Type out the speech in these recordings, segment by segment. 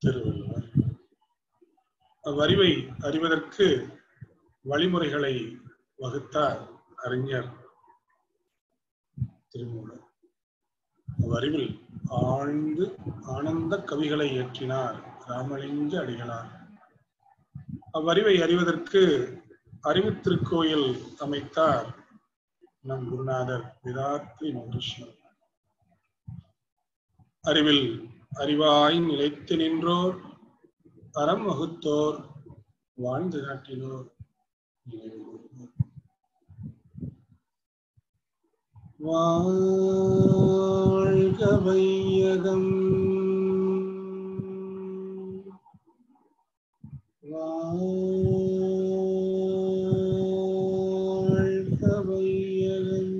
திருவள்ளுவர் அவ்வறிவை அறிவதற்கு வழிமுறைகளை வகுத்தார் அறிஞர் திருமூலர் அவ்வறிவில் ஆழ்ந்து ஆனந்த கவிகளை இயற்றினார் ராமலிங்க அடிகளார் அவ்வறிவை அறிவதற்கு அறிவு திருக்கோயில் அமைத்தார் நம் குருநாதர் விராத்ரி மகரிஷி அறிவில் அறிவாய் நிலைத்து நின்றோர் அறம் வகுத்தோர் வாழ்ந்து காட்டினோர் நினைவு கூர்ந்தோர். வாழ்க வையகம் வாழ்க வையகம்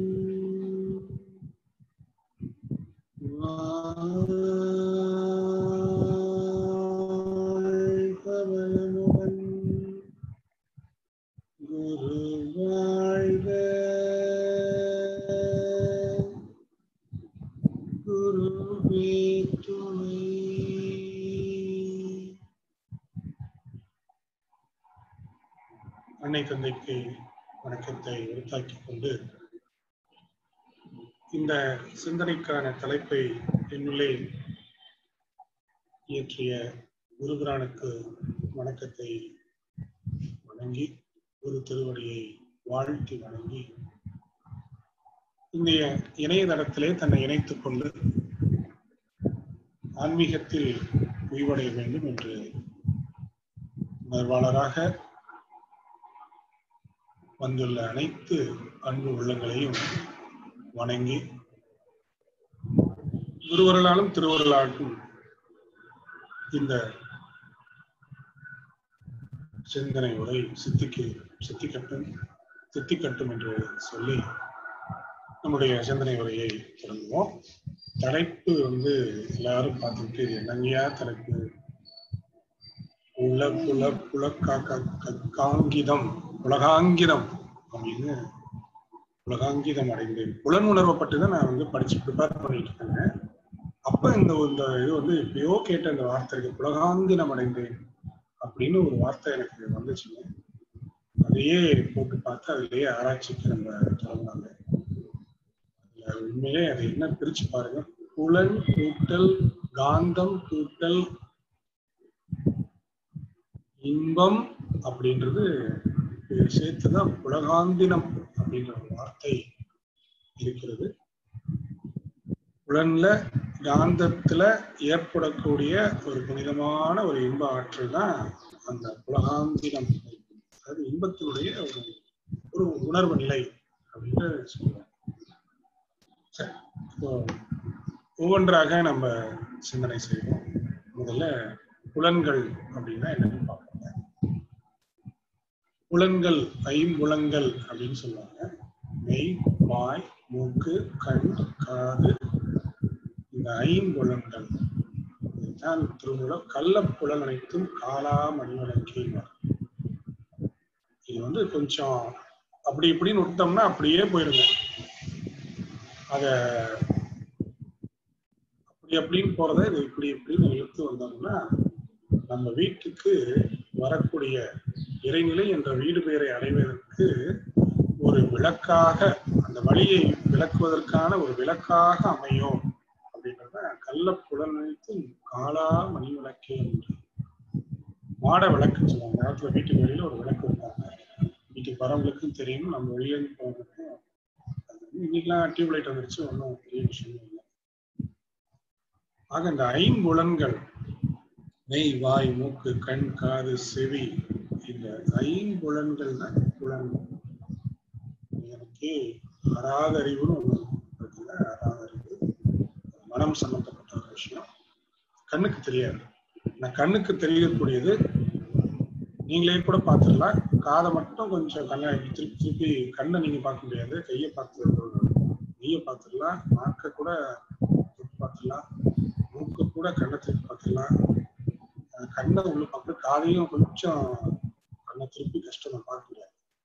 வாழ்க வளமுடன் குரு வாழ்க குருவே துணை அன்னை தந்தைக்கு வணக்கத்தை உரித்தாக்கிக் கொண்டு இந்த சிந்தனைக்கான தலைப்பை என்னுள்ளே இயற்றிய குருபிரானுக்கு வணக்கத்தை வணங்கி குரு திருவடியை வாழ்த்தி வணங்கி இன்றைய இணையதளத்திலே தன்னை இணைத்துக் கொண்டு ஆன்மீகத்தில் உய்வடைய வேண்டும் என்று உணர்வாளராக வந்துள்ள அனைத்து அன்பு உள்ளங்களையும் வணங்கி குருவர்களாலும் திருவருளாலும் இந்த சிந்தனை உரை சித்திக்கு சித்திக்கட்டும் சித்திக்கட்டும் என்று சொல்லி நம்முடைய சிந்தனை உரையை தொடங்குவோம் தலைப்பு வந்து எல்லாரும் பார்த்துட்டு இது என்னங்கயா தலைப்பு உல புல புலக்காங்கிதம் உலகாங்கிதம் அப்படின்னு உலகாங்கிதம் அடைந்தேன் புலன் உணர்வை பற்றி தான் நான் வந்து படிச்சு ப்ரிப்பேர் பண்ணிட்டு இருக்கேங்க அப்ப இந்த இந்த இது வந்து எப்பயோ கேட்ட இந்த வார்த்தை இருக்கு புலகாங்கிதம் அடைந்தேன் அப்படின்னு ஒரு வார்த்தை எனக்கு வந்துச்சுங்க அதையே போட்டு பார்த்து அதுலயே ஆராய்ச்சிக்கு நம்ம தொடங்கினாங்க அதுல உண்மையிலே அதை என்ன பிரிச்சு பாருங்க புலன் கூட்டல் காந்தம் கூட்டல் இன்பம் அப்படின்றது இது சேர்த்துதான் புலகாந்தினம் அப்படின்ற ஒரு வார்த்தை இருக்கிறது புலன்ல காந்தத்துல ஏற்படக்கூடிய ஒரு புனிதமான ஒரு இன்ப ஆற்றல் தான் அந்த புலகாந்தினம் அதாவது இன்பத்தினுடைய ஒரு ஒரு உணர்வு நிலை அப்படின்னு சொல்லுவாங்க சரி இப்போ ஒவ்வொன்றாக நம்ம சிந்தனை செய்வோம் முதல்ல புலன்கள் அப்படின்னா என்னன்னு பார்ப்போம் புலன்கள் ஐம்புலங்கள் அப்படின்னு சொல்லுவாங்க மெய் வாய் மூக்கு கண் காது இந்த ஐம்புலன்கள் இதுதான் திருமூலம் கள்ள புலன் அனைத்தும் காலா மணிவழக்கே இது வந்து கொஞ்சம் அப்படி இப்படின்னு விட்டோம்னா அப்படியே போயிருங்க அத அப்படி அப்படின்னு போறத இது இப்படி இப்படின்னு இழுத்து வந்தோம்னா நம்ம வீட்டுக்கு வரக்கூடிய இறைநிலை என்ற வீடு பெயரை அடைவதற்கு ஒரு விளக்காக அந்த வழியை விளக்குவதற்கான ஒரு விளக்காக அமையும் அப்படின்றத கள்ள புலனழைத்தும் காலா மணி விளக்கே என்று மாட விளக்குன்னு சொல்லுவாங்க அந்த காலத்துல வீட்டுக்கு வெளியில ஒரு விளக்கு வைப்பாங்க வீட்டுக்கு வரவங்களுக்கும் தெரியும் நம்ம வெளியே இருந்து போறவங்களுக்கும் அது வந்து இன்னைக்கெல்லாம் டியூப்லைட் வந்துருச்சு ஒன்றும் பெரிய விஷயம் இல்லை ஆக இந்த ஐம்புலன்கள் மெய் வாய் மூக்கு கண் காது செவி இந்த ஐம்புலன்கள் தான் புலன்கள் எனக்கு அறாத அறிவுன்னு ஒண்ணு இருக்குல்ல அறாத அறிவு மனம் சம்பந்தப்பட்ட ஒரு விஷயம் கண்ணுக்கு தெரியாது நான் கண்ணுக்கு தெரியக்கூடியது நீங்களே கூட பார்த்துடலாம் காதை மட்டும் கொஞ்சம் கண்ணை திருப்பி திருப்பி கண்ணை நீங்க பார்க்க முடியாது கையை பார்த்து கையை பார்த்துடலாம் நாக்கை கூட திருப்பி பார்த்துடலாம் மூக்கு கூட கண்ணை திருப்பி பார்த்துடலாம் அஹ் கண்ணை உள்ள பார்த்து காதையும் கொஞ்சம் கண்ணை திருப்பி கஷ்டமா பார்க்க முடியாது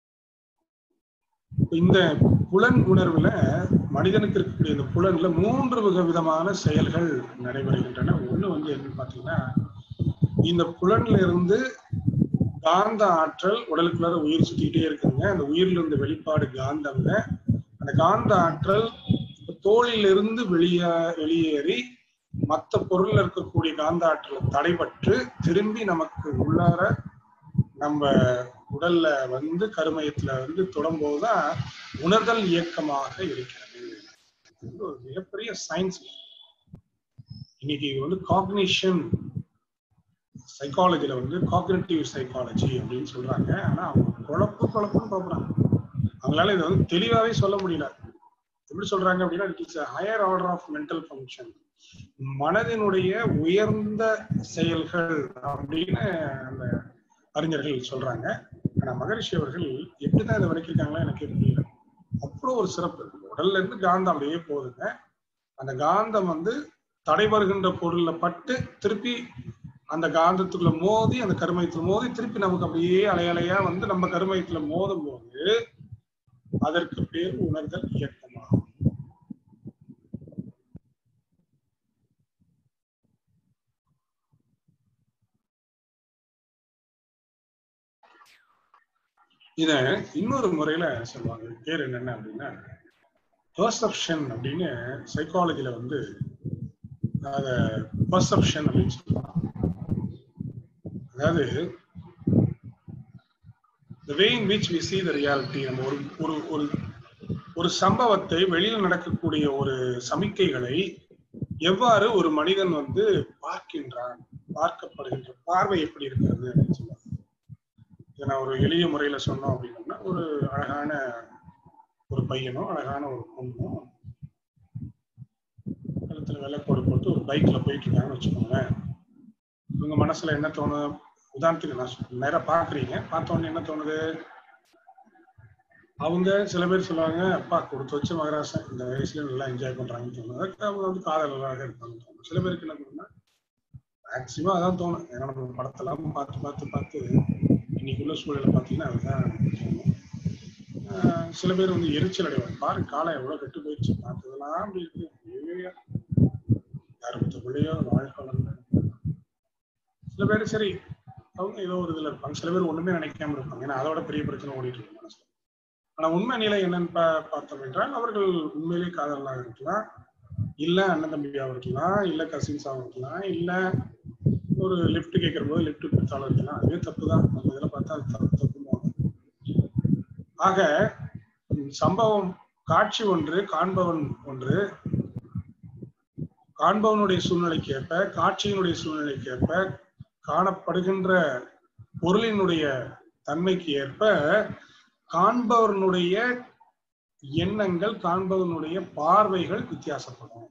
இப்ப இந்த புலன் உணர்வுல மனிதனுக்கு இருக்கக்கூடிய இந்த புலன்ல மூன்று வித விதமான செயல்கள் நடைபெறுகின்றன ஒண்ணு வந்து என்னன்னு பாத்தீங்கன்னா இந்த புலன்ல இருந்து காந்த ஆற்றல் உடலுக்குள்ளார உயிர் சுத்திக்கிட்டே இருக்குங்க அந்த உயிர்ல இருந்து வெளிப்பாடு காந்தங்க அந்த காந்த ஆற்றல் தோளிலிருந்து வெளியே வெளியேறி மற்ற பொருள்ல இருக்கக்கூடிய காந்த ஆற்றல் தடைபட்டு திரும்பி நமக்கு உள்ளார நம்ம உடல்ல வந்து கருமையத்துல வந்து தொடும்போதுதான் உணர்தல் இயக்கமாக இருக்கிறது இது ஒரு மிகப்பெரிய சயின்ஸ் இன்னைக்கு வந்து காக்னிஷன் சைக்காலஜில வந்து காக்னேட்டிவ் சைக்காலஜி அப்படின்னு சொல்றாங்க ஆனா அவங்க குழப்பு குழப்பம்னு பார்க்குறாங்க அவங்களால இதை வந்து தெளிவாவே சொல்ல முடியல எப்படி சொல்றாங்க அப்படின்னா it is higher order of mental function மனதினுடைய உயர்ந்த செயல்கள் அப்படின்னு அந்த அறிஞர்கள் சொல்றாங்க ஆனா மகரிஷி அவர்கள் எப்படிதான் இதை விளக்கிருக்காங்களோ எனக்கு புரியல அவ்வளோ ஒரு சிறப்பு உடல்ல இருந்து காந்தம் அப்படியே போகுதுங்க அந்த காந்தம் வந்து தடைபடுகின்ற பொருள்ல பட்டு திருப்பி அந்த காந்தத்துக்குள்ள மோதி அந்த கருமையத்துல மோதி திருப்பி நமக்கு அப்படியே அலையலையா வந்து நம்ம கருமையத்துல மோதும் போது அதற்கு பேர் உணர்தல் இயக்கமாகும் இத இன்னொரு முறையில சொல்லுவாங்க இது பேர் என்னென்ன அப்படின்னா பெர்செப்ஷன் அப்படின்னு சைக்காலஜில வந்து அத பெர்செப்ஷன் அப்படின்னு சொல்லுவாங்க அதாவது the way in which we see the reality நம்ம ஒரு ஒரு ஒரு ஒரு சம்பவத்தை வெளியில் நடக்கக்கூடிய ஒரு சமிக்கைகளை எவ்வாறு ஒரு மனிதன் வந்து பார்க்கின்றான் பார்க்கப்படுகின்ற பார்வை எப்படி இருக்கிறது அப்படின்னு சொல்லுவாங்க இதை நான் ஒரு எளிய முறையில சொன்னோம் அப்படின்னோம்னா ஒரு அழகான ஒரு பையனோ அழகான ஒரு பொண்ணோ கழுத்துல வெள்ளைக்கோடு போட்டு ஒரு பைக்ல போயிட்டு இருக்காங்கன்னு வச்சுக்கோங்களேன் உங்க மனசுல என்ன தோணும் உதாரணத்துக்கு நான் சொல்றேன். நேரா பாக்குறீங்க பார்த்த உடனே என்ன தோணுது அவங்க சில பேர் சொல்லுவாங்க அப்பா கொடுத்து வச்ச மகராசன் இந்த வயசுல நல்லா என்ஜாய் பண்றாங்கன்னு தோணும் அதுக்கு அவங்க வந்து காதலராக இருப்பாங்கன்னு தோணும் சில பேருக்கு என்ன தோணும்னா மேக்சிமம் அதான் தோணும் ஏன்னா நம்ம படத்தெல்லாம் பார்த்து பார்த்து பார்த்து இன்னைக்குள்ள சூழலை பார்த்தீங்கன்னா அதுதான் தோணும் ஆஹ் சில பேர் வந்து எரிச்சல் அடைவாங்க பாரு காலம் எவ்வளவு கெட்டு போயிடுச்சு பார்த்ததெல்லாம் அப்படி இருக்கு ஐயையோ, யார் பத்த பிள்ளையோ வாழ்க்கை வளர்ந்து சில பேர் சரி அவங்க ஏதோ ஒரு இதுல இருப்பாங்க சில பேர் ஒண்ணுமே நினைக்காம இருப்பாங்க ஏன்னா அதோட பெரிய பிரச்சனை ஓடிட்டு இருக்கு மனசுல ஆனா உண்மை நிலை என்னன்னு பா- பார்த்தோம் என்றால் அவர்கள் உண்மையிலேயே காதலாக இருக்கலாம் இல்ல அண்ணன் தம்பியாவும் இருக்கலாம் இல்ல கசின்ஸாவும் இருக்கலாம் இல்ல ஒரு லிஃப்ட் கேட்கிற போது லிஃப்ட் கொடுத்தாலும் இருக்கலாம் அதுவே தப்பு தான் நம்ம இதுல பார்த்தா அது தப்பு தப்புன்னு ஆக ம், சம்பவம் காட்சி ஒன்று காண்பவன் ஒன்று காண்பவனுடைய சூழ்நிலைக்கு ஏற்ப காட்சியினுடைய சூழ்நிலைக்கு ஏற்ப காணப்படுகின்ற பொருளினுடைய தன்மைக்கு ஏற்ப காண்பவனுடைய எண்ணங்கள் காண்பவனுடைய பார்வைகள் வித்தியாசப்படும்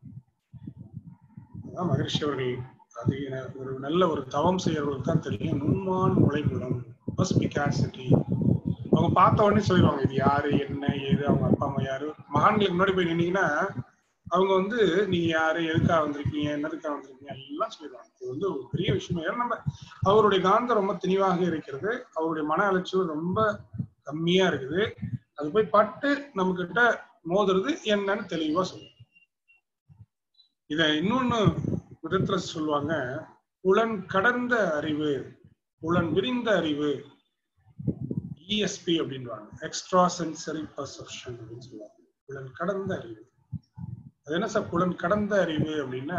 அதான் மகரிஷி அவர்கள் அது என- ஒரு நல்ல ஒரு தவம் செய்யறவர்களுக்கு தான் தெரியும் நுண்மான் முளைகுடம் பஸ்பிகாசிட்டி அவங்க பார்த்த உடனே சொல்லிடுவாங்க இது யாரு என்ன ஏது அவங்க அப்பா அம்மா யாரு மகான்களுக்கு முன்னாடி போய் நின்னீங்கன்னா அவங்க வந்து நீங்க யாரு எதுக்காக வந்திருக்கீங்க என்னதுக்காக வந்திருக்கீங்க எல்லாம் சொல்லிடுவாங்க இது வந்து ஒரு பெரிய விஷயம் ஏன்னா நம்ம அவருடைய காந்தம் ரொம்ப தெளிவாக இருக்கிறது அவருடைய மன அலட்சியம் ரொம்ப கம்மியா இருக்குது அது போய் பட்டு நம்ம கிட்ட மோதுறது என்னன்னு தெளிவா சொல்லுவோம் இத இன்னொன்னு விதத்துல சொல்லுவாங்க புலன் கடந்த அறிவு புலன் விரிந்த அறிவு இஎஸ்பி அப்படின்வாங்க எக்ஸ்ட்ரா சென்சரி பர்செப்ஷன் அப்படின்னு சொல்லுவாங்க புலன் கடந்த அறிவு அது என்ன சார் புலன் கடந்த அறிவு அப்படின்னா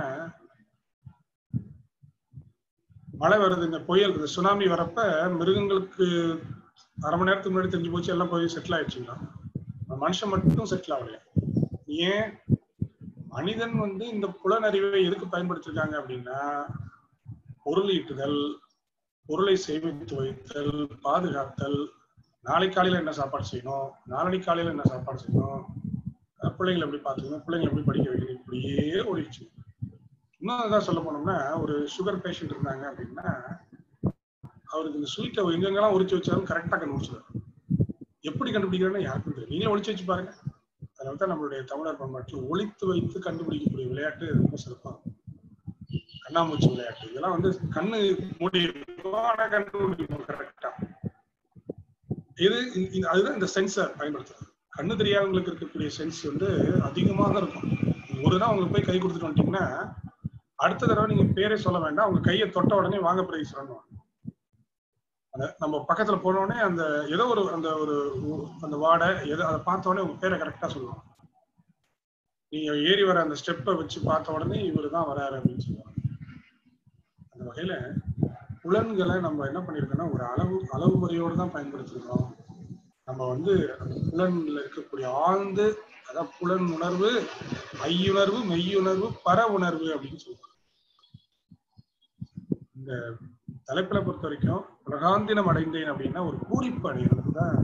மழை வருதுங்க புயல் இந்த சுனாமி வரப்ப மிருகங்களுக்கு அரை மணி நேரத்துக்கு முன்னாடி தெரிஞ்சு போச்சு எல்லாம் போய் செட்டில் ஆயிடுச்சுங்களா மனுஷன் மட்டும் செட்டில் ஆகலையா ஏன் மனிதன் வந்து இந்த புலனறிவை எதுக்கு பயன்படுத்திருக்காங்க அப்படின்னா பொருள் ஈட்டுதல் பொருளை சேமித்து வைத்தல் பாதுகாத்தல் நாளை காலையில என்ன சாப்பாடு செய்யணும் நாளை காலையில என்ன சாப்பாடு செய்யணும் அஹ் பிள்ளைங்களை எப்படி பார்த்துக்கணும் பிள்ளைங்களை எப்படி படிக்க வைக்கணும் இப்படியே ஓடிடுச்சு இன்னும் அதான் சொல்ல போனோம்னா ஒரு சுகர் பேஷண்ட் இருந்தாங்க அப்படின்னா அவருக்கு இந்த ஸ்வீட்டை எங்கெங்கெல்லாம் ஒளிச்சு வச்சாலும் கரெக்டாக கண்டுபிடிச்சிடுவார் எப்படி கண்டுபிடிக்கிறேன்னு யாருக்கும் தெரியும் நீங்களே ஒளிச்சு வச்சு பாருங்க அதனால தான் நம்மளுடைய தமிழர் பண்பாட்டில் ஒளித்து வைத்து கண்டுபிடிக்கக்கூடிய விளையாட்டு ரொம்ப சிறப்பாகும் கண்ணாமூச்சி விளையாட்டு இதெல்லாம் வந்து கண்ணு மூடி இருக்கும் ஆனா கண்டுபிடிக்கும் கரெக்டா இது இந்த- இந்த- அதுதான் இந்த சென்ஸை பயன்படுத்துறது கண்ணு தெரியாதவங்களுக்கு இருக்கக்கூடிய சென்ஸ் வந்து அதிகமாக இருக்கும் ஒரு நாள் அவங்களுக்கு போய் கை கொடுத்துட்டு வந்துட்டீங்கன்னா அடுத்த தடவை நீங்க பேரே சொல்ல வேண்டாம் அவங்க கையை தொட்ட உடனே வாங்க பிரைஸ் சொல்லணும் அந்த நம்ம பக்கத்துல போன உடனே அந்த ஏதோ ஒரு அந்த ஒரு அந்த வார்டை எதோ அதை பார்த்த உடனே உங்க பேரை கரெக்டா சொல்லணும் நீங்க ஏறி வர அந்த ஸ்டெப்பை வச்சு பார்த்த உடனே இவரு தான் வராரு அப்படின்னு சொல்லுவாங்க அந்த வகையில புலன்களை நம்ம என்ன பண்ணிருக்கோம்னா ஒரு அளவு அளவு முறையோடு தான் பயன்படுத்திருக்கோம் நம்ம வந்து அந்த புலன்ல இருக்கக்கூடிய ஆழ்ந்து அதான் புலன் உணர்வு ஐயுணர்வு மெய்யுணர்வு பர உணர்வு அப்படின்னு சொல்லுவாங்க இந்த தலைப்பில பொறுத்த வரைக்கும் உலகாந்தினம் அடைந்தேன் அப்படின்னா ஒரு பூரிப்பு அடைகிறது தான்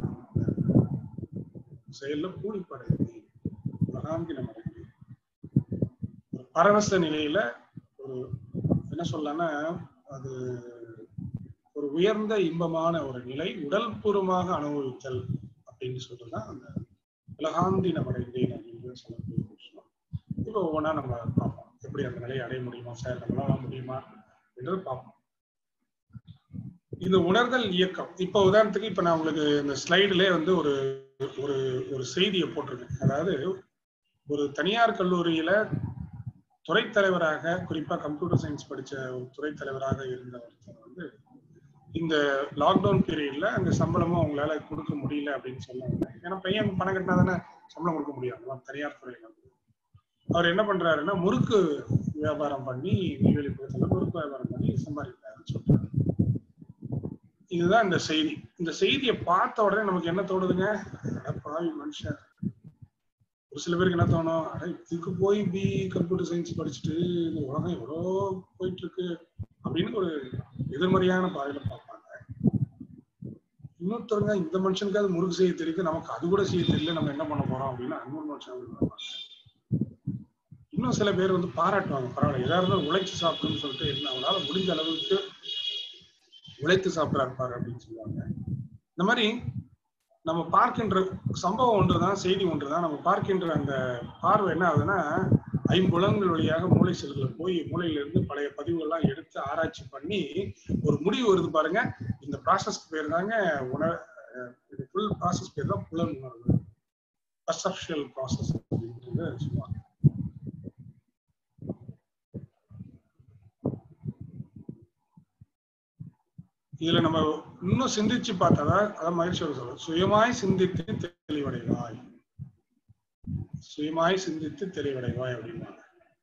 செயல்ல பூரிப்பு அடைந்தேன் உலகாந்தினம் அடைந்தேன் ஒரு பரவச நிலையில ஒரு என்ன சொல்லலாம்னா அது ஒரு உயர்ந்த இன்பமான ஒரு நிலை உடல் பூர்வமாக அனுபவித்தல் அப்படின்னு சொல்றதுதான் அந்த உலகாந்தினம் அடைந்தேன் அப்படின்னு சொல்லக்கூடிய விஷயம் இப்போ ஒவ்வொன்றா நம்ம பார்ப்போம் எப்படி அந்த நிலையை அடைய முடியுமா சார் நம்மளால முடியுமா என்று பார்ப்போம் இந்த உணர்தல் இயக்கம் இப்போ உதாரணத்துக்கு இப்ப நான் உங்களுக்கு இந்த ஸ்லைடுல வந்து ஒரு ஒரு ஒரு செய்தியை போட்டிருக்கேன் அதாவது ஒரு தனியார் கல்லூரியில துறை தலைவராக குறிப்பா கம்ப்யூட்டர் சயின்ஸ் படிச்ச ஒரு துறை தலைவராக இருந்த ஒருத்தர் வந்து இந்த லாக்டவுன் பீரியட்ல அந்த சம்பளமும் அவங்களால கொடுக்க முடியல அப்படின்னு சொன்னாங்க ஏன்னா பையன் பணம் கட்டினா தானே சம்பளம் கொடுக்க முடியும் தனியார் துறையில அவர் என்ன பண்றாருன்னா முறுக்கு வியாபாரம் பண்ணி நெய்வேலி பக்கத்துல முறுக்கு வியாபாரம் பண்ணி சம்பாதிக்கிறாருன்னு சொல்றாரு இதுதான் இந்த செய்தி இந்த செய்தியை பார்த்த உடனே நமக்கு என்ன தோணுதுங்க பாவி மனுஷன் ஒரு சில பேருக்கு என்ன தோணும் அட இதுக்கு போய் பி கம்ப்யூட்டர் சயின்ஸ் படிச்சுட்டு இந்த உலகம் எவ்வளோ போயிட்டு இருக்கு அப்படின்னு ஒரு எதிர்மறையான பாதையில பார்ப்பாங்க இன்னொருத்தருங்க இந்த மனுஷனுக்காவது முறுக்கு செய்ய தெரியுது நமக்கு அது கூட செய்ய தெரியல நம்ம என்ன பண்ண போறோம் அப்படின்னு இன்னொரு மனுஷன் பார்ப்பாங்க இன்னும் சில பேர் வந்து பாராட்டுவாங்க பரவாயில்ல எதா இருந்தாலும் உழைச்சு சாப்பிடணும்னு சொல்லிட்டு என்ன அவனால முடிஞ்ச அளவுக்கு உழைத்து சாப்பிட்றாரு பாரு அப்படின்னு சொல்லுவாங்க இந்த மாதிரி நம்ம பார்க்கின்ற சம்பவம் ஒன்றுதான் செய்தி ஒன்றுதான் நம்ம பார்க்கின்ற அந்த பார்வை என்ன ஆகுதுன்னா ஐம்புலங்கள் வழியாக மூளை செல்களை போய் மூளையில இருந்து பழைய பதிவுகள்லாம் எடுத்து ஆராய்ச்சி பண்ணி ஒரு முடிவு வருது பாருங்க இந்த ப்ராசஸ்க்கு பேர் தாங்க உண இது ஃபுல் ப்ராசஸ் பேர் தான் புலன் உணர்வு பர்செப்ஷுவல் ப்ராசஸ் அப்படின்றது சொல்லுவாங்க இதுல நம்ம இன்னும் சிந்திச்சு பார்த்ததா அதான் மகிழ்ச்சியோட சொல்ல சுயமாய் சிந்தித்து தெளிவடைவாய் சுயமாய் சிந்தித்து தெளிவடைவாய் அப்படின்னாங்க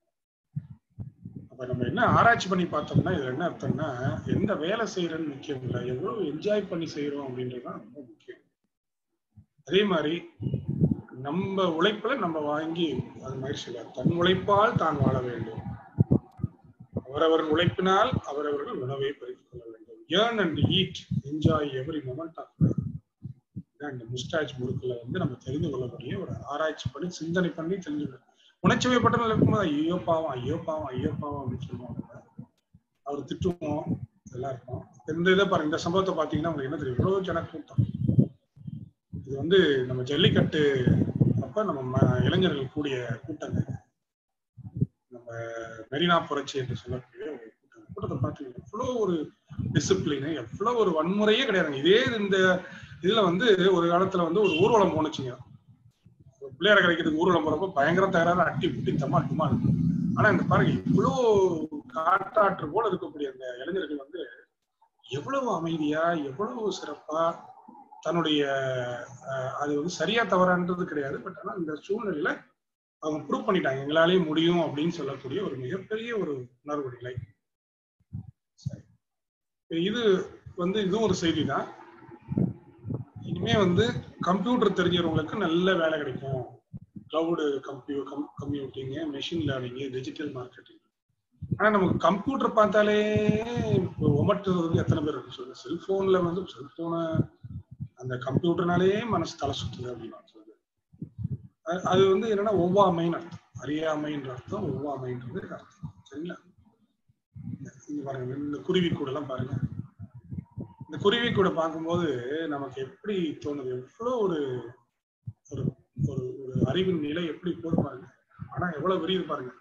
அப்ப நம்ம என்ன ஆராய்ச்சி பண்ணி பார்த்தோம்னா இதுல என்ன அர்த்தம்னா எந்த வேலை செய்யறன்னு முக்கியம் இல்லை எவ்வளவு என்ஜாய் பண்ணி செய்யறோம் அப்படின்றதுதான் ரொம்ப முக்கியம் அதே மாதிரி நம்ம உழைப்புல நம்ம வாங்கி அது மகிழ்ச்சி தன் உழைப்பால் தான் வாழ வேண்டும் அவரவர் உழைப்பினால் அவரவர்கள் உணவை பறித்துக் கொள்ள வேண்டும் earn and eat enjoy every moment of இந்த முஸ்டாச் முறுக்குல வந்து நம்ம தெரிந்து கொள்ளக்கூடிய ஒரு ஆராய்ச்சி பண்ணி சிந்தனை பண்ணி தெரிஞ்சுக்கணும் உணர்ச்சி வயப்பட்ட இருக்கும்போது ஐயோ பாவம் ஐயோ பாவம் ஐயோ பாவம் அப்படின்னு சொல்லுவாங்க அவர் திட்டுவோம் இதெல்லாம் இருக்கும் இந்த இதை பாருங்க இந்த சம்பவத்தை பாத்தீங்கன்னா உங்களுக்கு என்ன தெரியும் இவ்வளவு ஜன கூட்டம் இது வந்து நம்ம ஜல்லிக்கட்டு அப்ப நம்ம இளைஞர்கள் கூடிய கூட்டங்க நம்ம மெரினா புரட்சி என்று சொல்லக்கூடிய ஒரு கூட்டம் கூட்டத்தை பார்த்தீங்கன்னா எவ்வளவு ஒரு டிசிப்ளின் எவ்வளவு ஒரு வன்முறையே கிடையாதுங்க இதே இந்த இதுல வந்து ஒரு காலத்துல வந்து ஒரு ஊர்வலம் போனுச்சுங்க பிள்ளையார கிடைக்கிறதுக்கு ஊர்வலம் போறப்ப பயங்கர தகராறு அட்டி புட்டி தம்மா டுமா இருக்கு ஆனா இந்த பாருங்க இவ்வளோ காட்டாற்று போல இருக்கக்கூடிய அந்த இளைஞர்கள் வந்து எவ்வளவு அமைதியா எவ்வளவு சிறப்பா தன்னுடைய அது வந்து சரியா தவறான்றது கிடையாது பட் ஆனா இந்த சூழ்நிலையில அவங்க ப்ரூவ் பண்ணிட்டாங்க எங்களாலேயே முடியும் அப்படின்னு சொல்லக்கூடிய ஒரு மிகப்பெரிய ஒரு உணர்வு நிலை சரி இது வந்து இதுவும் ஒரு செய்தி தான் இனிமே வந்து கம்ப்யூட்டர் தெரிஞ்சவங்களுக்கு நல்ல வேலை கிடைக்கும் கிளவுடு கம்ப்யூ கம் computing machine learning digital marketing ஆனா நமக்கு கம்ப்யூட்டர் பார்த்தாலே ஒமட்டுறது எத்தனை பேர் இருக்கு சொல்லுங்க செல்போன்ல வந்து செல்போனை அந்த கம்ப்யூட்டர்னாலே மனசு தலை சுத்துது அப்படின்னு சொல்லுது அது வந்து என்னன்னா ஒவ்வாமைன்னு அர்த்தம் அறியாமைன்ற அர்த்தம் ஒவ்வாமைன்றது அர்த்தம் சரிங்களா இங்க பாருங்க இந்த குருவி கூட எல்லாம் பாருங்க இந்த குருவி கூட பார்க்கும்போது நமக்கு எப்படி தோணுது எவ்வளோ ஒரு ஒரு ஒரு ஒரு அறிவின் நிலை எப்படி போது பாருங்க ஆனா எவ்வளவு விரியுது பாருங்க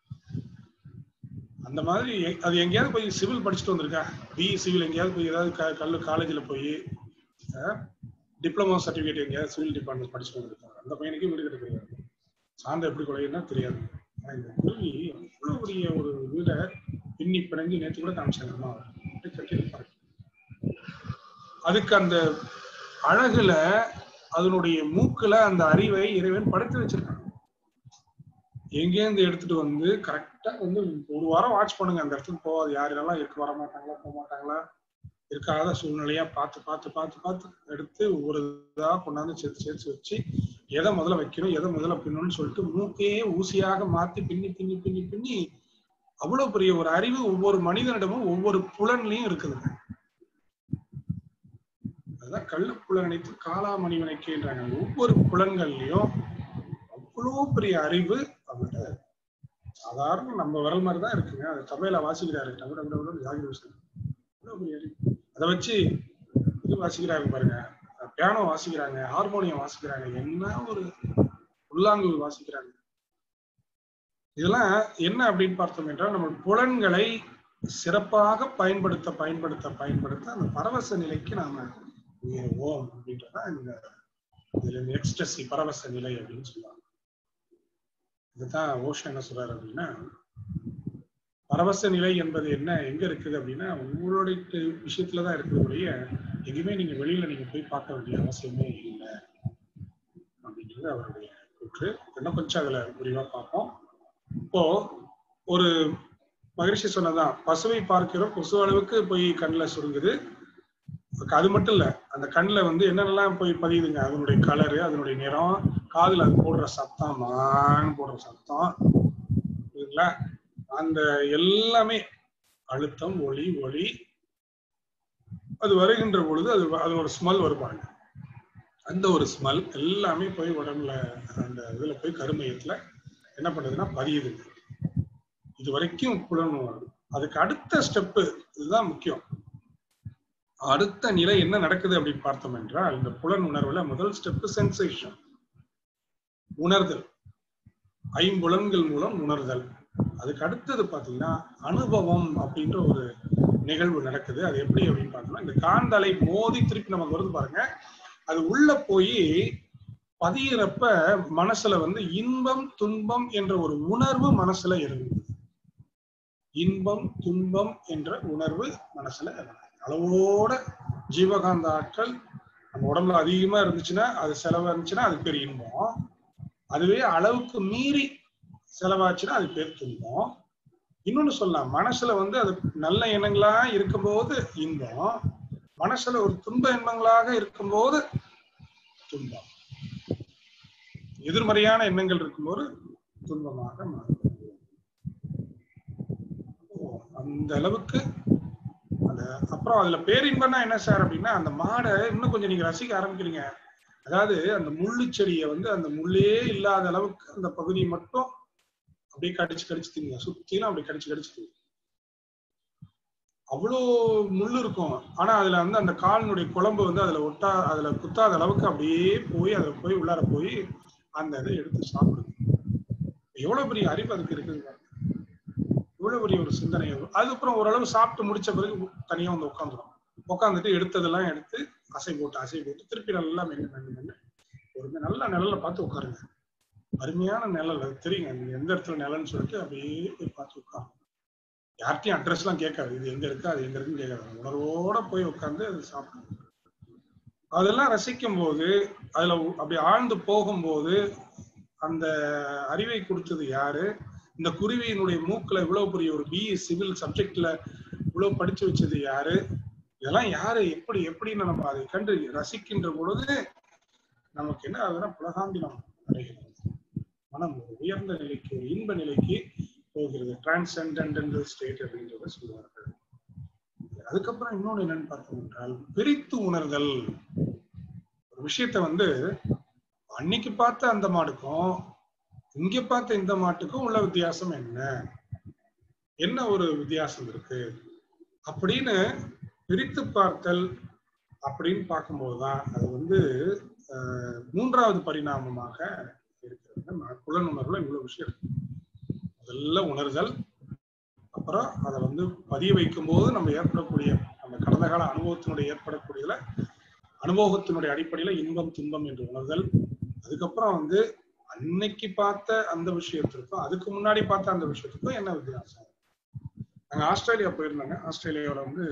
அந்த மாதிரி அது எங்கேயாவது போய் சிவில் படிச்சுட்டு வந்திருக்கா பி சிவில் எங்கேயாவது போய் ஏதாவது கல்லு காலேஜில் போய் டிப்ளமோ சர்டிஃபிகேட் எங்கேயாவது சிவில் டிபார்ட்மெண்ட் படிச்சுட்டு வந்திருக்காங்க அந்த பையனுக்கு வீடு கிடைக்கிறாங்க சார்ந்த எப்படி குறையுன்னா தெரியாது ஆனா இந்த குருவி அவ்வளவு பெரிய ஒரு வீடை பின்னி பிணைஞ்சு நேற்று கூட காமிச்சாங்கம்மா கட்டியிருப்பாரு அதுக்கு அந்த அழகுல அதனுடைய மூக்குல அந்த அறிவை இறைவன் படுத்து வச்சிருக்கான் எங்கேருந்து எடுத்துட்டு வந்து கரெக்டா வந்து ஒரு வாரம் வாட்ச் பண்ணுங்க அந்த இடத்துக்கு போகாது யாரெல்லாம் இருக்கு வர மாட்டாங்களா போக மாட்டாங்களா இருக்காத சூழ்நிலையா பார்த்து பார்த்து பார்த்து பார்த்து எடுத்து ஒவ்வொரு இதா கொண்டாந்து சேர்த்து சேர்த்து வச்சு எதை முதல்ல வைக்கணும் எதை முதல்ல பின்னணும்னு சொல்லிட்டு மூக்கையே ஊசியாக மாத்தி பின்னி பின்னி பின்னி பின்னி அவ்வளவு பெரிய ஒரு அறிவு ஒவ்வொரு மனிதனிடமும் ஒவ்வொரு புலன்லயும் இருக்குதுங்க அதுதான் கள்ள புலனைத்து காலாமணி வினைக்குன்றாங்க ஒவ்வொரு புலன்கள்லயும் அவ்வளோ பெரிய அறிவு அவங்கள்ட்ட சாதாரண நம்ம விரல் மாதிரி தான் இருக்குங்க அது தமிழ வாசிக்கிறாரு double double double Zakir Hussain அவ்வளோ பெரிய அறிவு அதை வச்சு இது வாசிக்கிறாங்க பாருங்க பியானோ வாசிக்கிறாங்க ஹார்மோனியம் வாசிக்கிறாங்க என்ன ஒரு உள்ளாங்கு வாசிக்கிறாங்க இதெல்லாம் என்ன அப்படின்னு பார்த்தோம் என்றால் நம்ம புலன்களை சிறப்பாக பயன்படுத்த பயன்படுத்த பயன்படுத்த அந்த பரவச நிலைக்கு நாம உயருவோம் அப்படின்றதான் இந்த இதுல இந்த எக்ஸ்டசி பரவச நிலை அப்படின்னு சொல்லுவாங்க இதுதான் ஓஷன் என்ன சொல்றாரு அப்படின்னா பரவச நிலை என்பது என்ன எங்க இருக்குது அப்படின்னா உங்களுடைய விஷயத்துலதான் இருக்குது ஒழிய எங்கேயுமே நீங்க வெளியில நீங்க போய் பார்க்க வேண்டிய அவசியமே இல்லை அப்படிங்கிறது அவருடைய கூற்று இன்னும் கொஞ்சம் அதுல விரிவா பார்ப்போம் இப்போ ஒரு மகிழ்ச்சி சொன்னதான் பசுவை பார்க்கிறோம் கொசு அளவுக்கு போய் கண்ணில் சுருங்குது அது மட்டும் இல்ல அந்த கண்ணில் வந்து என்னென்னலாம் போய் பதியுதுங்க அதனுடைய கலரு அதனுடைய நிறம் காதுல அது போடுற சத்தம் மான் போடுற சத்தம் புரியுதுங்களா அந்த எல்லாமே அழுத்தம் ஒளி ஒளி அது வருகின்ற பொழுது அது அது ஒரு ஸ்மெல் வருவாங்க அந்த ஒரு ஸ்மெல் எல்லாமே போய் உடம்புல அந்த இதுல போய் கருமையத்துல என்ன பண்ணுதுன்னா பதியுதுங்க இது வரைக்கும் புலனுணர்வு அதுக்கு அடுத்த ஸ்டெப்பு இதுதான் முக்கியம் அடுத்த நிலை என்ன நடக்குது அப்படின்னு பார்த்தோம் என்றால் இந்த புலன் உணர்வுல முதல் ஸ்டெப் சென்சேஷன் உணர்தல் ஐம்புலன்கள் மூலம் உணர்தல் அதுக்கு அடுத்தது பாத்தீங்கன்னா அனுபவம் அப்படின்ற ஒரு நிகழ்வு நடக்குது அது எப்படி அப்படின்னு பார்த்தோம்னா இந்த காந்தலை மோதி திருப்பி நமக்கு வருது பாருங்க அது உள்ள போய் பதியிறப்ப மனசுல வந்து இன்பம் துன்பம் என்ற ஒரு உணர்வு மனசுல இருந்தது இன்பம் துன்பம் என்ற உணர்வு மனசுல அளவோட ஜீவகாந்த ஆற்றல் நம்ம உடம்புல அதிகமா இருந்துச்சுன்னா அது செலவா இருந்துச்சுன்னா அது பேர் இன்பம் அதுவே அளவுக்கு மீறி செலவாச்சுன்னா அது பேர் துன்பம் இன்னொன்னு சொல்லலாம் மனசுல வந்து அது நல்ல எண்ணங்களா இருக்கும்போது இன்பம் மனசுல ஒரு துன்ப எண்ணங்களாக இருக்கும்போது துன்பம் எதிர்மறையான எண்ணங்கள் இருக்கும்போது துன்பமாக மாறும் அந்த அளவுக்கு அந்த அப்புறம் அதுல பேரின்பம்னா என்ன சார் அப்படின்னா அந்த மாடை இன்னும் கொஞ்சம் நீங்க ரசிக்க ஆரம்பிக்கிறீங்க அதாவது அந்த முள்ளு செடியை வந்து அந்த முள்ளே இல்லாத அளவுக்கு அந்த பகுதியை மட்டும் அப்படியே கடிச்சு கடிச்சு திங்க சுத்திலும் அப்படி கடிச்சு கடிச்சு திங்க அவ்வளோ முள் இருக்கும் ஆனா அதுல வந்து அந்த காலினுடைய குழம்பு வந்து அதுல ஒட்டா அதுல குத்தாத அளவுக்கு அப்படியே போய் அதுல போய் உள்ளார போய் அந்த இதை எடுத்து சாப்பிடுது எவ்வளவு பெரிய அறிவு அதுக்கு இருக்குது இவ்வளவு பெரிய ஒரு சிந்தனை அதுக்கப்புறம் ஓரளவு சாப்பிட்டு முடிச்ச பிறகு தனியா வந்து உட்காந்துரும் உட்காந்துட்டு எடுத்ததெல்லாம் எடுத்து அசை போட்டு அசை போட்டு திருப்பி நல்லா மென்னு மென்னு மென்னு ஒரு நல்ல நிழல்ல பார்த்து உட்காருங்க அருமையான நிழல் அது தெரியுங்க நீங்க எந்த இடத்துல நிழல்னு சொல்லிட்டு அப்படியே போய் பார்த்து உட்காரும் யார்கிட்டயும் அட்ரஸ் எல்லாம் கேட்காது இது எங்க இருக்கு அது எங்க இருக்குன்னு கேட்காது உணர்வோட போய் உட்காந்து அது சாப்பிடும் அதெல்லாம் ரசிக்கும் போது அதுல அப்படி ஆழ்ந்து போகும்போது அந்த அறிவை கொடுத்தது யாரு இந்த குருவியினுடைய மூக்குல இவ்வளவு பெரிய ஒரு பிஇ சிவில் சப்ஜெக்ட்ல இவ்வளவு படிச்சு வச்சது யாரு இதெல்லாம் யாரு எப்படி எப்படின்னு நம்ம அதை கண்டு ரசிக்கின்ற பொழுது நமக்கு என்ன ஆகுதுன்னா புலகாம்பினம் அடைகிறது மனம் ஒரு உயர்ந்த நிலைக்கு ஒரு இன்ப நிலைக்கு போகிறது டிரான்சென்டென்டல் ஸ்டேட் அப்படின்றத சொல்லுவார்கள் அதுக்கப்புறம் இன்னொன்னு என்னன்னு பார்த்தோம் என்றால் பிரித்து உணர்தல் ஒரு விஷயத்த வந்து அன்னைக்கு பார்த்த அந்த மாடுக்கும் இங்க பார்த்த இந்த மாட்டுக்கும் உள்ள வித்தியாசம் என்ன என்ன ஒரு வித்தியாசம் இருக்கு அப்படின்னு பிரித்து பார்த்தல் அப்படின்னு பார்க்கும்போதுதான் அது வந்து மூன்றாவது பரிணாமமாக இருக்கிறது புலனுணர்வுல இவ்வளவு விஷயம் இருக்கு முதல்ல உணர்தல் அப்புறம் அதை வந்து பதிய வைக்கும் போது நம்ம ஏற்படக்கூடிய அந்த கடந்த கால அனுபவத்தினுடைய ஏற்படக்கூடியதுல அனுபவத்தினுடைய அடிப்படையில இன்பம் துன்பம் என்று உணர்தல் அதுக்கப்புறம் வந்து அன்னைக்கு பார்த்த அந்த விஷயத்திற்கும் அதுக்கு முன்னாடி பார்த்த அந்த விஷயத்துக்கும் என்ன வித்தியாசம் நாங்க ஆஸ்திரேலியா போயிருந்தாங்க ஆஸ்திரேலியாவில் வந்து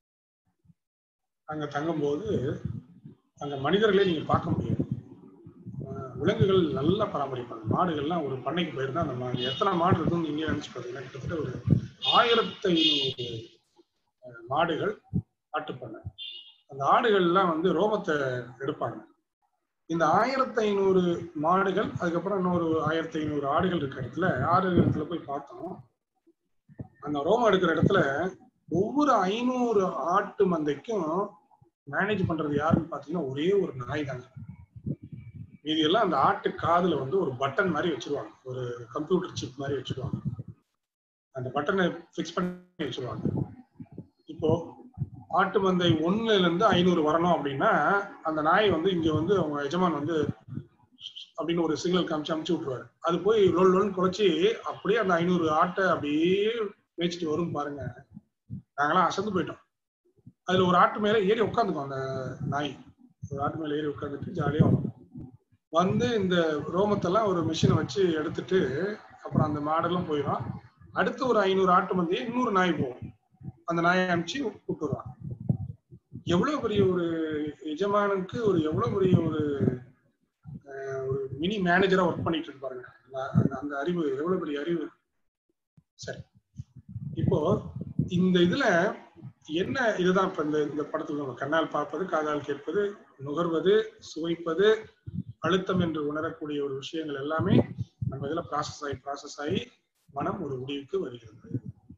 அங்க தங்கும்போது அங்க மனிதர்களே நீங்க பார்க்க முடியாது அஹ் விலங்குகள் நல்லா பராமரிப்பாங்க மாடுகள்லாம் ஒரு பண்ணைக்கு போயிருந்தா அந்த மாடு எத்தனை மாடு இருக்குன்னு நீங்க நினைச்சு பார்த்தீங்கன்னா கிட்டத்தட்ட ஒரு ஆயிரத்தி ஐநூறு அஹ், மாடுகள் ஆட்டுப்பண்ணை அந்த ஆடுகள்லாம் வந்து ரோமத்தை எடுப்பாங்க இந்த ஆயிரத்தி ஐநூறு மாடுகள் அதுக்கப்புறம் இன்னொரு ஆயிரத்தி ஐநூறு ஆடுகள் இருக்கிற இடத்துல ஆடு இடத்துல போய் பார்த்தோம் அந்த ரோமம் எடுக்கிற இடத்துல ஒவ்வொரு ஐநூறு ஆட்டு மந்தைக்கும் மேனேஜ் பண்றது யாருன்னு பாத்தீங்கன்னா ஒரே ஒரு நாய் தாங்க மீதி எல்லாம் அந்த ஆட்டு காதுல வந்து ஒரு பட்டன் மாதிரி வச்சிருவாங்க ஒரு கம்ப்யூட்டர் சிப் மாதிரி வச்சிருவாங்க அந்த பட்டனை ஃபிக்ஸ் பண்ணி வச்சிருவாங்க இப்போ ஆட்டு மந்தை ஒண்ணுல இருந்து ஐநூறு வரணும் அப்படின்னா அந்த நாய் வந்து இங்க வந்து அவங்க எஜமான் வந்து அப்படின்னு ஒரு சிக்னல் காமிச்சு அமுச்சு விட்டுருவாரு அது போய் லொல் லொல்னு குலைச்சி அப்படியே அந்த ஐநூறு ஆட்டை அப்படியே மேய்ச்சிட்டு வரும் பாருங்க நாங்கெல்லாம் அசந்து போயிட்டோம் அதுல ஒரு ஆட்டு மேல ஏறி உட்காந்துக்கும் அந்த நாய் ஒரு ஆட்டு மேல ஏறி உட்காந்துட்டு ஜாலியா வரும் வந்து இந்த ரோமத்தெல்லாம் ஒரு மிஷினை வச்சு எடுத்துட்டு அப்புறம் அந்த மாடெல்லாம் போயிடும் அடுத்து ஒரு ஐநூறு ஆட்டு மந்தையே இன்னொரு நாய் போகும் அந்த நாயை அனுப்பிச்சு கூப்பிட்டு வருவாங்க எவ்வளவு பெரிய ஒரு எஜமானுக்கு ஒரு எவ்வளவு பெரிய ஒரு அஹ், ஒரு மினி மேனேஜரா ஒர்க் பண்ணிட்டு இருக்கு பாருங்க அந்த- அந்த அறிவு எவ்வளவு பெரிய அறிவு சரி இப்போ இந்த இதுல என்ன இதுதான் இப்ப இந்த இந்த படத்துல நம்ம கண்ணால் பார்ப்பது காதால் கேட்பது நுகர்வது சுவைப்பது அழுத்தம் என்று உணரக்கூடிய ஒரு விஷயங்கள் எல்லாமே நம்ம இதுல ப்ராசஸ் ஆகி ப்ராசஸ் ஆகி மனம் ஒரு முடிவுக்கு வருகிறது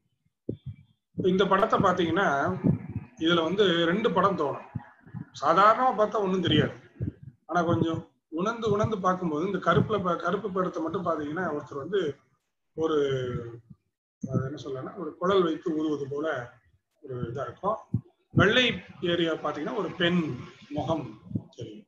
இப்ப இந்த படத்தை பாத்தீங்கன்னா இதுல வந்து ரெண்டு படம் தோணும் சாதாரணமா பார்த்தா ஒண்ணும் தெரியாது ஆனா கொஞ்சம் உணர்ந்து உணர்ந்து பார்க்கும்போது இந்த கருப்புல ப- கருப்பு படத்தை மட்டும் பாத்தீங்கன்னா ஒருத்தர் வந்து ஒரு அது என்ன சொல்லனா ஒரு குழல் வைத்து ஊதுவது போல ஒரு இதா இருக்கும் வெள்ளை ஏரியா பாத்தீங்கன்னா ஒரு பெண் முகம் தெரியும்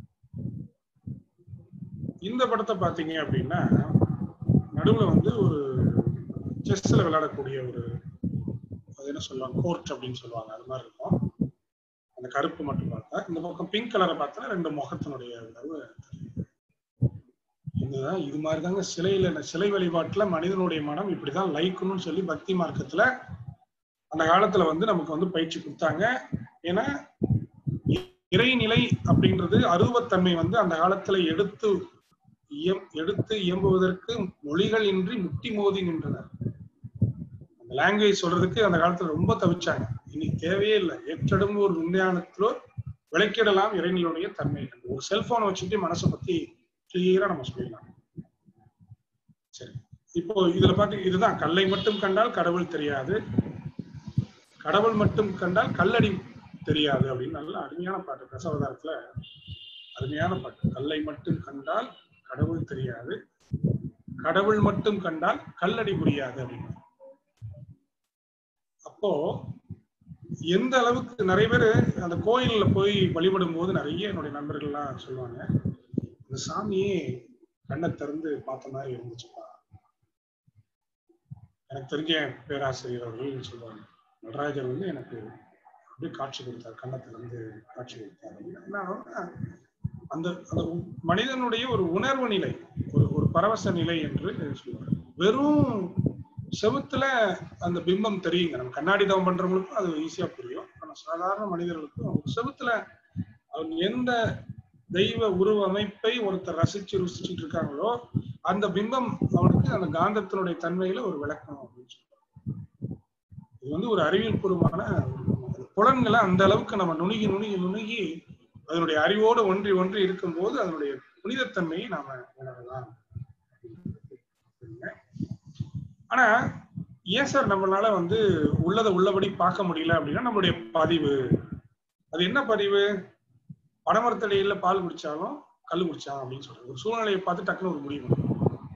இந்த படத்தை பாத்தீங்க அப்படின்னா நடுவுல வந்து ஒரு செஸ்ல விளையாடக்கூடிய ஒரு அது என்ன சொல்லுவாங்க கோர்ட் அப்படின்னு சொல்லுவாங்க அது மாதிரி இருக்கும் அந்த கருப்பு மட்டும் பார்த்தா இந்த பக்கம் பிங்க் கலரை பார்த்தா ரெண்டு முகத்தினுடைய அளவு தெரியும். இதுதான் இது மாதிரி தாங்க சிலையில சிலை வழிபாட்டுல மனிதனுடைய மனம் இப்படிதான் லைக்கணும்னு சொல்லி பக்தி மார்க்கத்துல அந்த காலத்துல வந்து நமக்கு வந்து பயிற்சி கொடுத்தாங்க ஏன்னா இ- இறைநிலை அப்படின்றது அருவத்தன்மை வந்து அந்த காலத்துல எடுத்து இயம் எடுத்து இயம்புவதற்கு மொழிகள் இன்றி முட்டி மோதி நின்றனர் அந்த லாங்குவேஜ் சொல்றதுக்கு அந்த காலத்துல ரொம்ப தவிச்சாங்க இன்னைக்கு தேவையே இல்லை ஏற்றடும் ஒரு விஞ்ஞானத்திலோ விளக்கிடலாம் இறைநிலையுடைய தன்மை ஒரு செல்போனை வச்சுட்டு மனசை பத்தி கிளியரா நம்ம சொல்லிடலாம் சரி இப்போ இதுல பாத்து இதுதான் கல்லை மட்டும் கண்டால் கடவுள் தெரியாது கடவுள் மட்டும் கண்டால் கல்லடி தெரியாது அப்படின்னு நல்ல அருமையான பாட்டு தசாவதாரத்துல அருமையான பாட்டு கல்லை மட்டும் கண்டால் கடவுள் தெரியாது கடவுள் மட்டும் கண்டால் கல்லடி புரியாது அப்படின்னு அப்போ எந்த அளவுக்கு நிறைய பேர் அந்த கோயில்ல போய் வழிபடும் போது நிறைய என்னுடைய நண்பர்கள்லாம் சொல்லுவாங்க இந்த சாமியே கண்ணை திறந்து பார்த்த மாதிரி இருந்துச்சுப்பா எனக்கு தெரிஞ்ச பேராசிரியர் அவர்கள் சொல்லுவாங்க நடராஜர் வந்து எனக்கு அப்படியே காட்சி கொடுத்தார் கண்ணை திறந்து காட்சி கொடுத்தார் என்ன ஆகும்னா, அந்த அந்த உ- மனிதனுடைய ஒரு உணர்வு நிலை ஒரு ஒரு பரவச நிலை என்று சொல்லுவாங்க வெறும் செவுத்துல அந்த பிம்பம் தெரியுங்க நம்ம கண்ணாடி தவம் பண்றவங்களுக்கும் அது ஈஸியா புரியும் ஆனா சாதாரண மனிதர்களுக்கும் அவங்க செவுத்துல அவங்க எந்த தெய்வ உருவ அமைப்பை ஒருத்தர் ரசிச்சு ருசிச்சுட்டு இருக்காங்களோ அந்த பிம்பம் அவனுக்கு அந்த காந்தத்தினுடைய தன்மையில ஒரு விளக்கம் அப்படின்னு சொல்றாங்க இது வந்து ஒரு அறிவியல் பூர்வமான ஒரு புலன்களை அந்த அளவுக்கு நம்ம நுணுகி நுணுகி நுணுகி அதனுடைய அறிவோடு ஒன்றி ஒன்றி இருக்கும்போது அதனுடைய புனிதத்தன்மையை நாம உணரலாம் ஆனா ஏன் சார் நம்மளால வந்து உள்ளதை உள்ளபடி பார்க்க முடியல அப்படின்னா நம்மளுடைய பதிவு அது என்ன பதிவு பனைமரத்தடியில பால் குடிச்சாலும் கல் குடிச்சாலும் அப்படின்னு சொல்றது ஒரு சூழ்நிலையை பார்த்து டக்குன்னு ஒரு முடிவு பண்ணும்.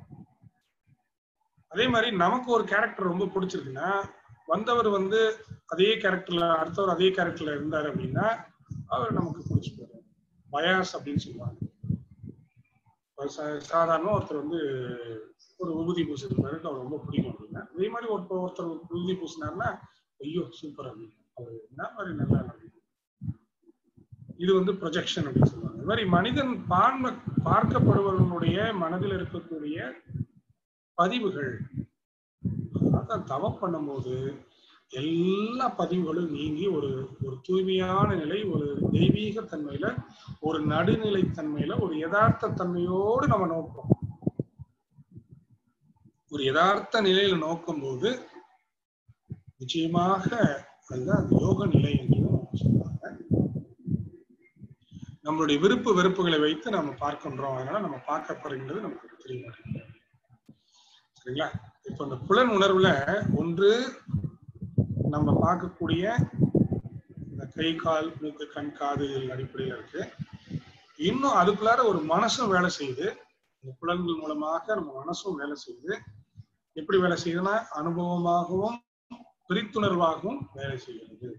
அதே மாதிரி நமக்கு ஒரு கேரக்டர் ரொம்ப பிடிச்சிருக்குன்னா வந்தவர் வந்து அதே கேரக்டர்ல அடுத்தவர் அதே கேரக்டர்ல இருந்தாரு அப்படின்னா அவர் நமக்கு பிடிச்சி போயிடும் பயாஸ் அப்படின்னு சொல்லுவாங்க ஒரு சா- சாதாரணமா ஒருத்தர் வந்து ஒரு விபூதி பூசிருப்பாரு அவர் ரொம்ப பிடிக்கும் அப்படின்னா அதே மாதிரி ஒருத்தர் ஒருத்தர் விபூதி பூசினாருன்னா ஐயோ சூப்பர் அப்படின்னு அவர் என்ன மாதிரி நல்லா இருக்கு. இது வந்து ப்ரொஜெக்ஷன் அப்படின்னு சொல்லுவாங்க மாதிரி மனிதன் பார்ம பார்க்கப்படுபவர்களுடைய மனதில் இருக்கக்கூடிய பதிவுகள் அதான் தவம் பண்ணும்போது எல்லா பதிவுகளும் நீங்கி ஒரு ஒரு தூய்மையான நிலை ஒரு தெய்வீக தன்மையில ஒரு நடுநிலை தன்மையில ஒரு யதார்த்த தன்மையோடு நம்ம நோக்கம் ஒரு யதார்த்த நிலையில நோக்கும் போது நிச்சயமாக அதுதான் அந்த யோக நிலை என்று சொல்லுவாங்க நம்மளுடைய விருப்பு வெறுப்புகளை வைத்து நம்ம பார்க்கின்றோம் அதனால நம்ம பார்க்கப்படுகின்றது நமக்கு தெரிய மாட்டேங்குது சரிங்களா இப்ப இந்த புலன் உணர்வுல ஒன்று நம்ம பார்க்கக்கூடிய இந்த கை கால் மூக்கு கண் காது அடிப்படையில இருக்கு இன்னும் அதுக்குள்ளார ஒரு மனசும் வேலை செய்யுது இந்த புலன்கள் மூலமாக நம்ம மனசும் வேலை செய்யுது எப்படி வேலை செய்யுதுன்னா அனுபவமாகவும் பிரித்துணர்வாகவும் வேலை செய்கிறது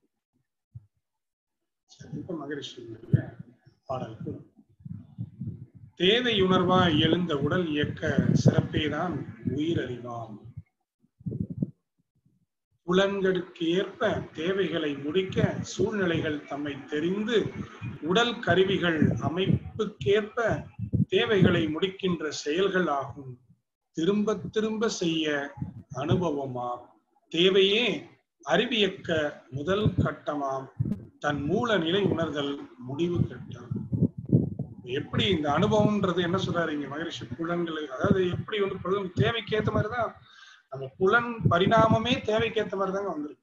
சரி இப்ப மகரிஷியுடைய பாடலுக்கு தேவையுணர்வாய் எழுந்த உடல் இயக்க சிறப்பேதான் உயிரறிவாம் புலன்களுக்கு ஏற்ப தேவைகளை முடிக்க சூழ்நிலைகள் தம்மை தெரிந்து உடல் கருவிகள் அமைப்புக்கேற்ப தேவைகளை முடிக்கின்ற செயல்கள் ஆகும் திரும்ப திரும்ப செய்ய அனுபவமாம் தேவையே அறிவியக்க முதல் கட்டமாம் தன் மூல நிலை உணர்தல் முடிவு கட்டம் எப்படி இந்த அனுபவம்ன்றது என்ன சொல்றாரு இங்க மகரிஷி புலன்கள் அதாவது எப்படி வந்து புலன் தேவைக்கு ஏத்த மாதிரிதான் நம்ம புலன் பரிணாமமே தேவைக்கு ஏத்த மாதிரி தாங்க வந்திருக்கு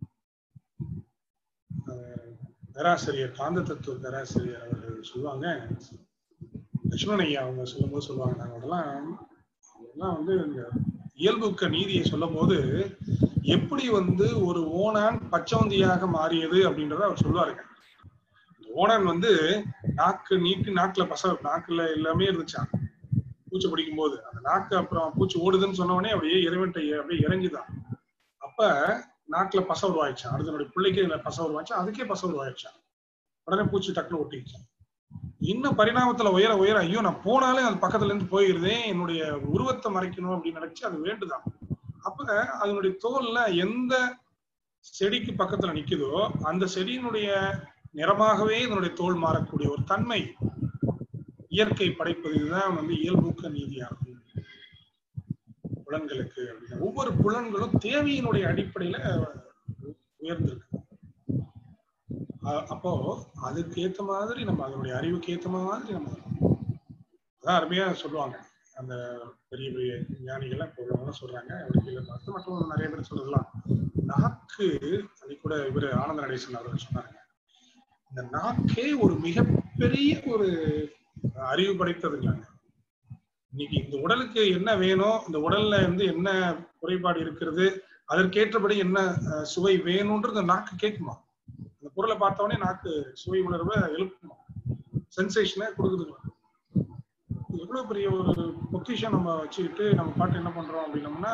அஹ் பேராசிரியர் காந்த தத்துவ பேராசிரியர் அவர்கள் சொல்லுவாங்க லட்சுமணன் ஐயா அவங்க சொல்லும்போது சொல்லுவாங்க நாங்களெல்லாம் அவங்கெல்லாம் வந்து இந்த இயல்புக்க நீதியை சொல்லும் போது எப்படி வந்து ஒரு ஓணான் பச்சவந்தியாக மாறியது அப்படின்றத அவர் சொல்லுவாருங்க இந்த ஓணான் வந்து நாக்கு நீட்டு நாக்குல பச நாக்குல எல்லாமே இருந்துச்சான் பூச்சி பிடிக்கும் போது அந்த நாக்கு அப்புறம் பூச்சி ஓடுதுன்னு சொன்ன உடனே அப்படியே இறைவன்ட்ட அப்படியே இறங்கிதான் அப்ப நாக்குல பச உருவாயிடுச்சான் அடுத்தனுடைய பிள்ளைக்கு இதுல பச உருவாச்சு அதுக்கே பச உருவாயிடுச்சான் உடனே பூச்சி டக்குனு ஒட்டிக்கிச்சான் இன்னும் பரிணாமத்துல உயர உயர ஐயோ நான் போனாலே அது பக்கத்துல இருந்து போயிருதே என்னுடைய உருவத்தை மறைக்கணும் அப்படின்னு நினைச்சு அது வேண்டுதான் அப்ப அதனுடைய தோல்ல எந்த செடிக்கு பக்கத்துல நிக்குதோ அந்த செடியினுடைய நிறமாகவே இதனுடைய தோல் மாறக்கூடிய ஒரு தன்மை இயற்கை படைப்பது இதுதான் வந்து இயல்பூக்க நீதியாகும் புலன்களுக்கு அப்படின்னா ஒவ்வொரு புலன்களும் தேவையினுடைய அடிப்படையில உயர்ந்திருக்கு அ- அப்போ அதுக்கு ஏத்த மாதிரி நம்ம அதனுடைய அறிவுக்கு ஏத்த மாதிரி நம்ம அதான் அருமையா சொல்லுவாங்க அந்த பெரிய பெரிய ஞானிகள்லாம் இப்போ உள்ளவங்கலாம் சொல்றாங்க கீழே பார்த்து மற்றும் நிறைய பேர் சொல்லலாம் நாக்கு அன்னைக்கு கூட இவர் ஆனந்த நடேசன் அவர்கள் சொன்னாங்க இந்த நாக்கே ஒரு மிகப்பெரிய ஒரு அறிவு படைத்ததுங்களாங்க இன்னைக்கு இந்த உடலுக்கு என்ன வேணும் இந்த உடல்ல வந்து என்ன குறைபாடு இருக்கிறது அதற்கேற்றபடி என்ன அஹ், சுவை வேணும்ன்றது இந்த நாக்கு கேட்குமா அந்த பொருளை பார்த்த உடனே நாக்கு சுவை உணர்வை எழுப்புமா சென்சேஷனை கொடுக்குதுங்களா எவ்வளவு பெரிய ஒரு பொக்கிஷம் நம்ம வச்சுக்கிட்டு நம்ம பாட்டு என்ன பண்றோம் அப்படின்னோம்னா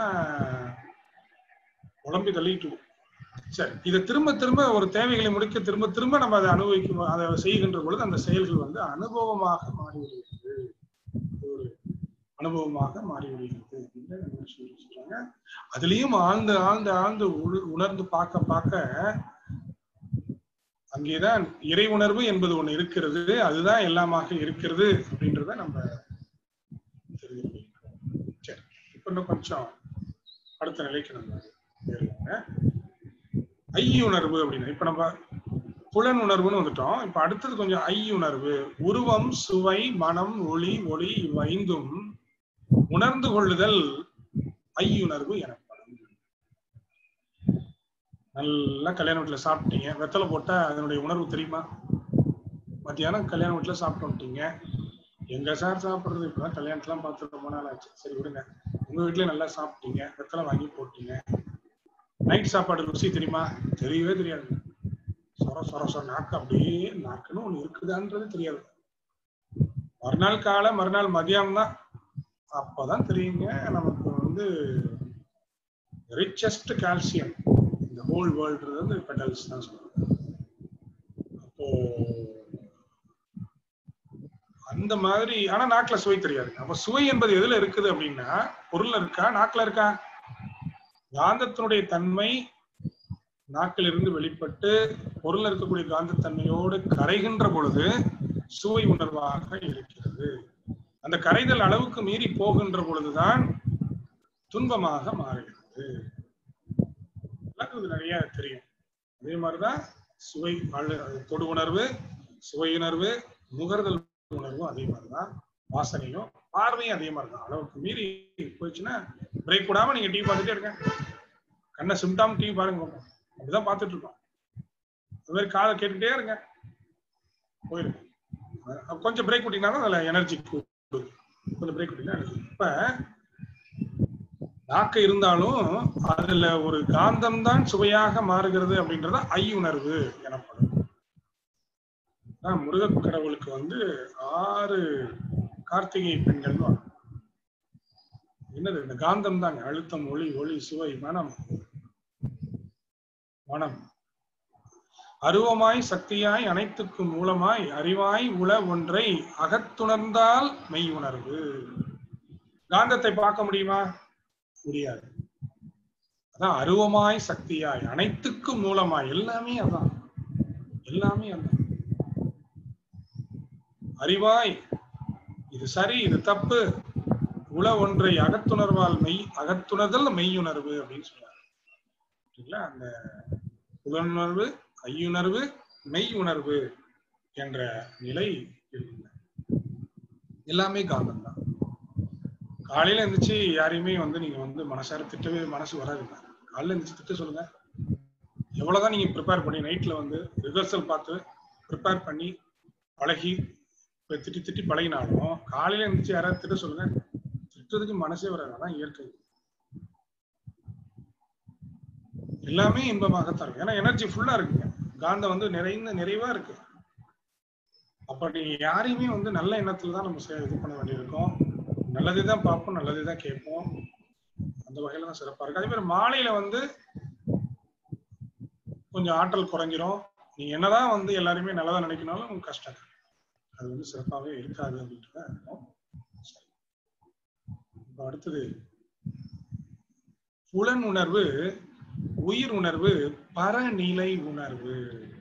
உடம்பி தள்ளிட்டு இருக்கோம். சரி இதை திரும்ப திரும்ப ஒரு தேவைகளை முடிக்க திரும்ப திரும்ப நம்ம அதை அனுபவிக்கும் அதை செய்கின்ற பொழுது அந்த செயல்கள் வந்து அனுபவமாக மாறிவிடுகிறது ஒரு அனுபவமாக மாறிவிடுகிறது அப்படின்னு நம்ம சொல்லி சொல்றாங்க அதுலயும் ஆழ்ந்து ஆழ்ந்து ஆழ்ந்து உள்- உணர்ந்து பார்க்க பார்க்க அங்கேதான் இறை உணர்வு என்பது ஒண்ணு இருக்கிறது அதுதான் எல்லாமாக இருக்கிறது அப்படின்றத நம்ம தெரிந்து கொள்கிறோம். சரி இப்ப இன்னும் கொஞ்சம் அடுத்த நிலைக்கு நம்ம ஏறுவோங்க ஐயுணர்வு அப்படின்னு இப்ப நம்ம புலன் உணர்வுன்னு வந்துட்டோம் இப்ப அடுத்தது கொஞ்சம் ஐயுணர்வு உருவம் சுவை மனம் ஒளி ஒளி இவ்வைந்தும் உணர்ந்து கொள்ளுதல் ஐயுணர்வு எனப்படும் நல்லா கல்யாண வீட்டுல சாப்பிட்டீங்க வெத்தலை போட்டா அதனுடைய உணர்வு தெரியுமா மத்தியானம் கல்யாண வீட்டுல சாப்பிட்டு வந்துட்டீங்க எங்க சார் சாப்பிடுறது இப்பதான் கல்யாணத்துலாம் பார்த்து ரொம்ப நாள் ஆச்சு சரி விடுங்க உங்க வீட்லயே நல்லா சாப்பிட்டீங்க வெத்தலை வாங்கி போட்டீங்க நைட் சாப்பாடு ருசி தெரியுமா தெரியவே தெரியாது சொர சொர சொர நாக்கு அப்படியே நாக்குன்னு ஒண்ணு இருக்குதான்றது தெரியாது மறுநாள் காலை மறுநாள் மதியம் தான் அப்பதான் தெரியுங்க நமக்கு வந்து ரிச்சஸ்ட் கால்சியம் இந்த ஹோல் வேர்ல்டு வந்து பெட்டல்ஸ் தான் சொல்லுவாங்க அப்போ அந்த மாதிரி ஆனா நாக்குல சுவை தெரியாது அப்ப சுவை என்பது எதுல இருக்குது அப்படின்னா பொருள்ல இருக்கா நாக்குல இருக்கா காந்தத்தினுடைய தன்மை நாக்கில் இருந்து வெளிப்பட்டு பொருள்ல இருக்கக்கூடிய காந்தத்தன்மையோடு கரைகின்ற பொழுது சுவை உணர்வாக இருக்கிறது அந்த கரைதல் அளவுக்கு மீறி போகின்ற பொழுதுதான் துன்பமாக மாறுகிறது எல்லாருக்கும் இது நிறைய தெரியும் அதே மாதிரிதான் சுவை அழு- தொடு உணர்வு சுவை உணர்வு முகர்தல் உணர்வும் அதே மாதிரிதான் வாசனையும் பார்வையும் அதே மாதிரிதான் அளவுக்கு மீறி போயிடுச்சுன்னா பிரேக் விடாம நீங்க டிவி பார்த்துட்டே இருங்க கண்ணை சிம்டாம டிவி பாருங்க பாப்போம். அப்படிதான் பார்த்துட்டு இருக்கோம் அது மாதிரி காதை கேட்டுட்டே இருங்க போயிருக்கு அஹ் கொஞ்சம் பிரேக் விட்டீங்கன்னா அதுல எனர்ஜி கொடுக்கும் கொஞ்சம் பிரேக் விட்டீங்கன்னா energy. இப்ப நாக்கு இருந்தாலும் அதுல ஒரு காந்தம் தான் சுவையாக மாறுகிறது அப்படின்றது ஐ உணர்வு எனப்படும் அதான் முருகக் கடவுளுக்கு வந்து ஆறு கார்த்திகை பெண்கள் என்னது இந்த காந்தம் தாங்க அழுத்தம் ஒளி ஒளி சுவை மனம் மனம் அருவமாய் சக்தியாய் அனைத்துக்கும் மூலமாய் அறிவாய் உள ஒன்றை அகத்துணர்ந்தால் மெய் உணர்வு காந்தத்தை பார்க்க முடியுமா முடியாது அதான் அருவமாய் சக்தியாய் அனைத்துக்கும் மூலமாய் எல்லாமே அதான் எல்லாமே அதான் அறிவாய் இது சரி இது தப்பு உள ஒன்றை அகத்துணர்வால் மெய் அகத்துணர்தல் மெய்யுணர்வு அப்படின்னு சொல்றாரு சரிங்களா அந்த புலனுணர்வு ஐயுணர்வு மெய் உணர்வு என்ற நிலை இருக்குங்க எல்லாமே காந்தம் தான் காலையில எந்திரிச்சு யாரையுமே வந்து நீங்க வந்து மனசார திட்டவே மனசு வராதுங்க காலையில எந்திரிச்சு திட்ட சொல்லுங்க எவ்வளவுதான் நீங்க ப்ரிப்பேர் பண்ணி நைட்ல வந்து ரிஹர்சல் பார்த்து ப்ரிப்பேர் பண்ணி பழகி இப்ப திட்டி திட்டி பழகினாலும் காலையில எந்திரிச்சு யாராவது திட்ட சொல்லுங்க திட்டுறதுக்கு மனசே வராது அதான் இயற்கை எல்லாமே இன்பமாகத்தான் இருக்கும் ஏன்னா எனர்ஜி ஃபுல்லா இருக்குங்க காந்தம் வந்து நிறைந்த நிறைவா இருக்கு அப்ப நீங்க யாரையுமே வந்து நல்ல எண்ணத்துல தான் நம்ம செ- இது பண்ண வேண்டியிருக்கோம் நல்லதே தான் பார்ப்போம் நல்லதே தான் கேட்போம் அந்த வகையில தான் சிறப்பா இருக்கு அதே மாதிரி மாலையில வந்து கொஞ்சம் ஆற்றல் குறைஞ்சிரும் நீங்க என்னதான் வந்து எல்லாருமே நல்லதா நினைக்கனாலும் உங்களுக்கு கஷ்டம் அது வந்து சிறப்பாகவே இருக்காது அப்படின்றத அர்த்தம். சரி. இப்ப அடுத்தது புலன் உணர்வு உயிர் உணர்வு பரநிலை உணர்வு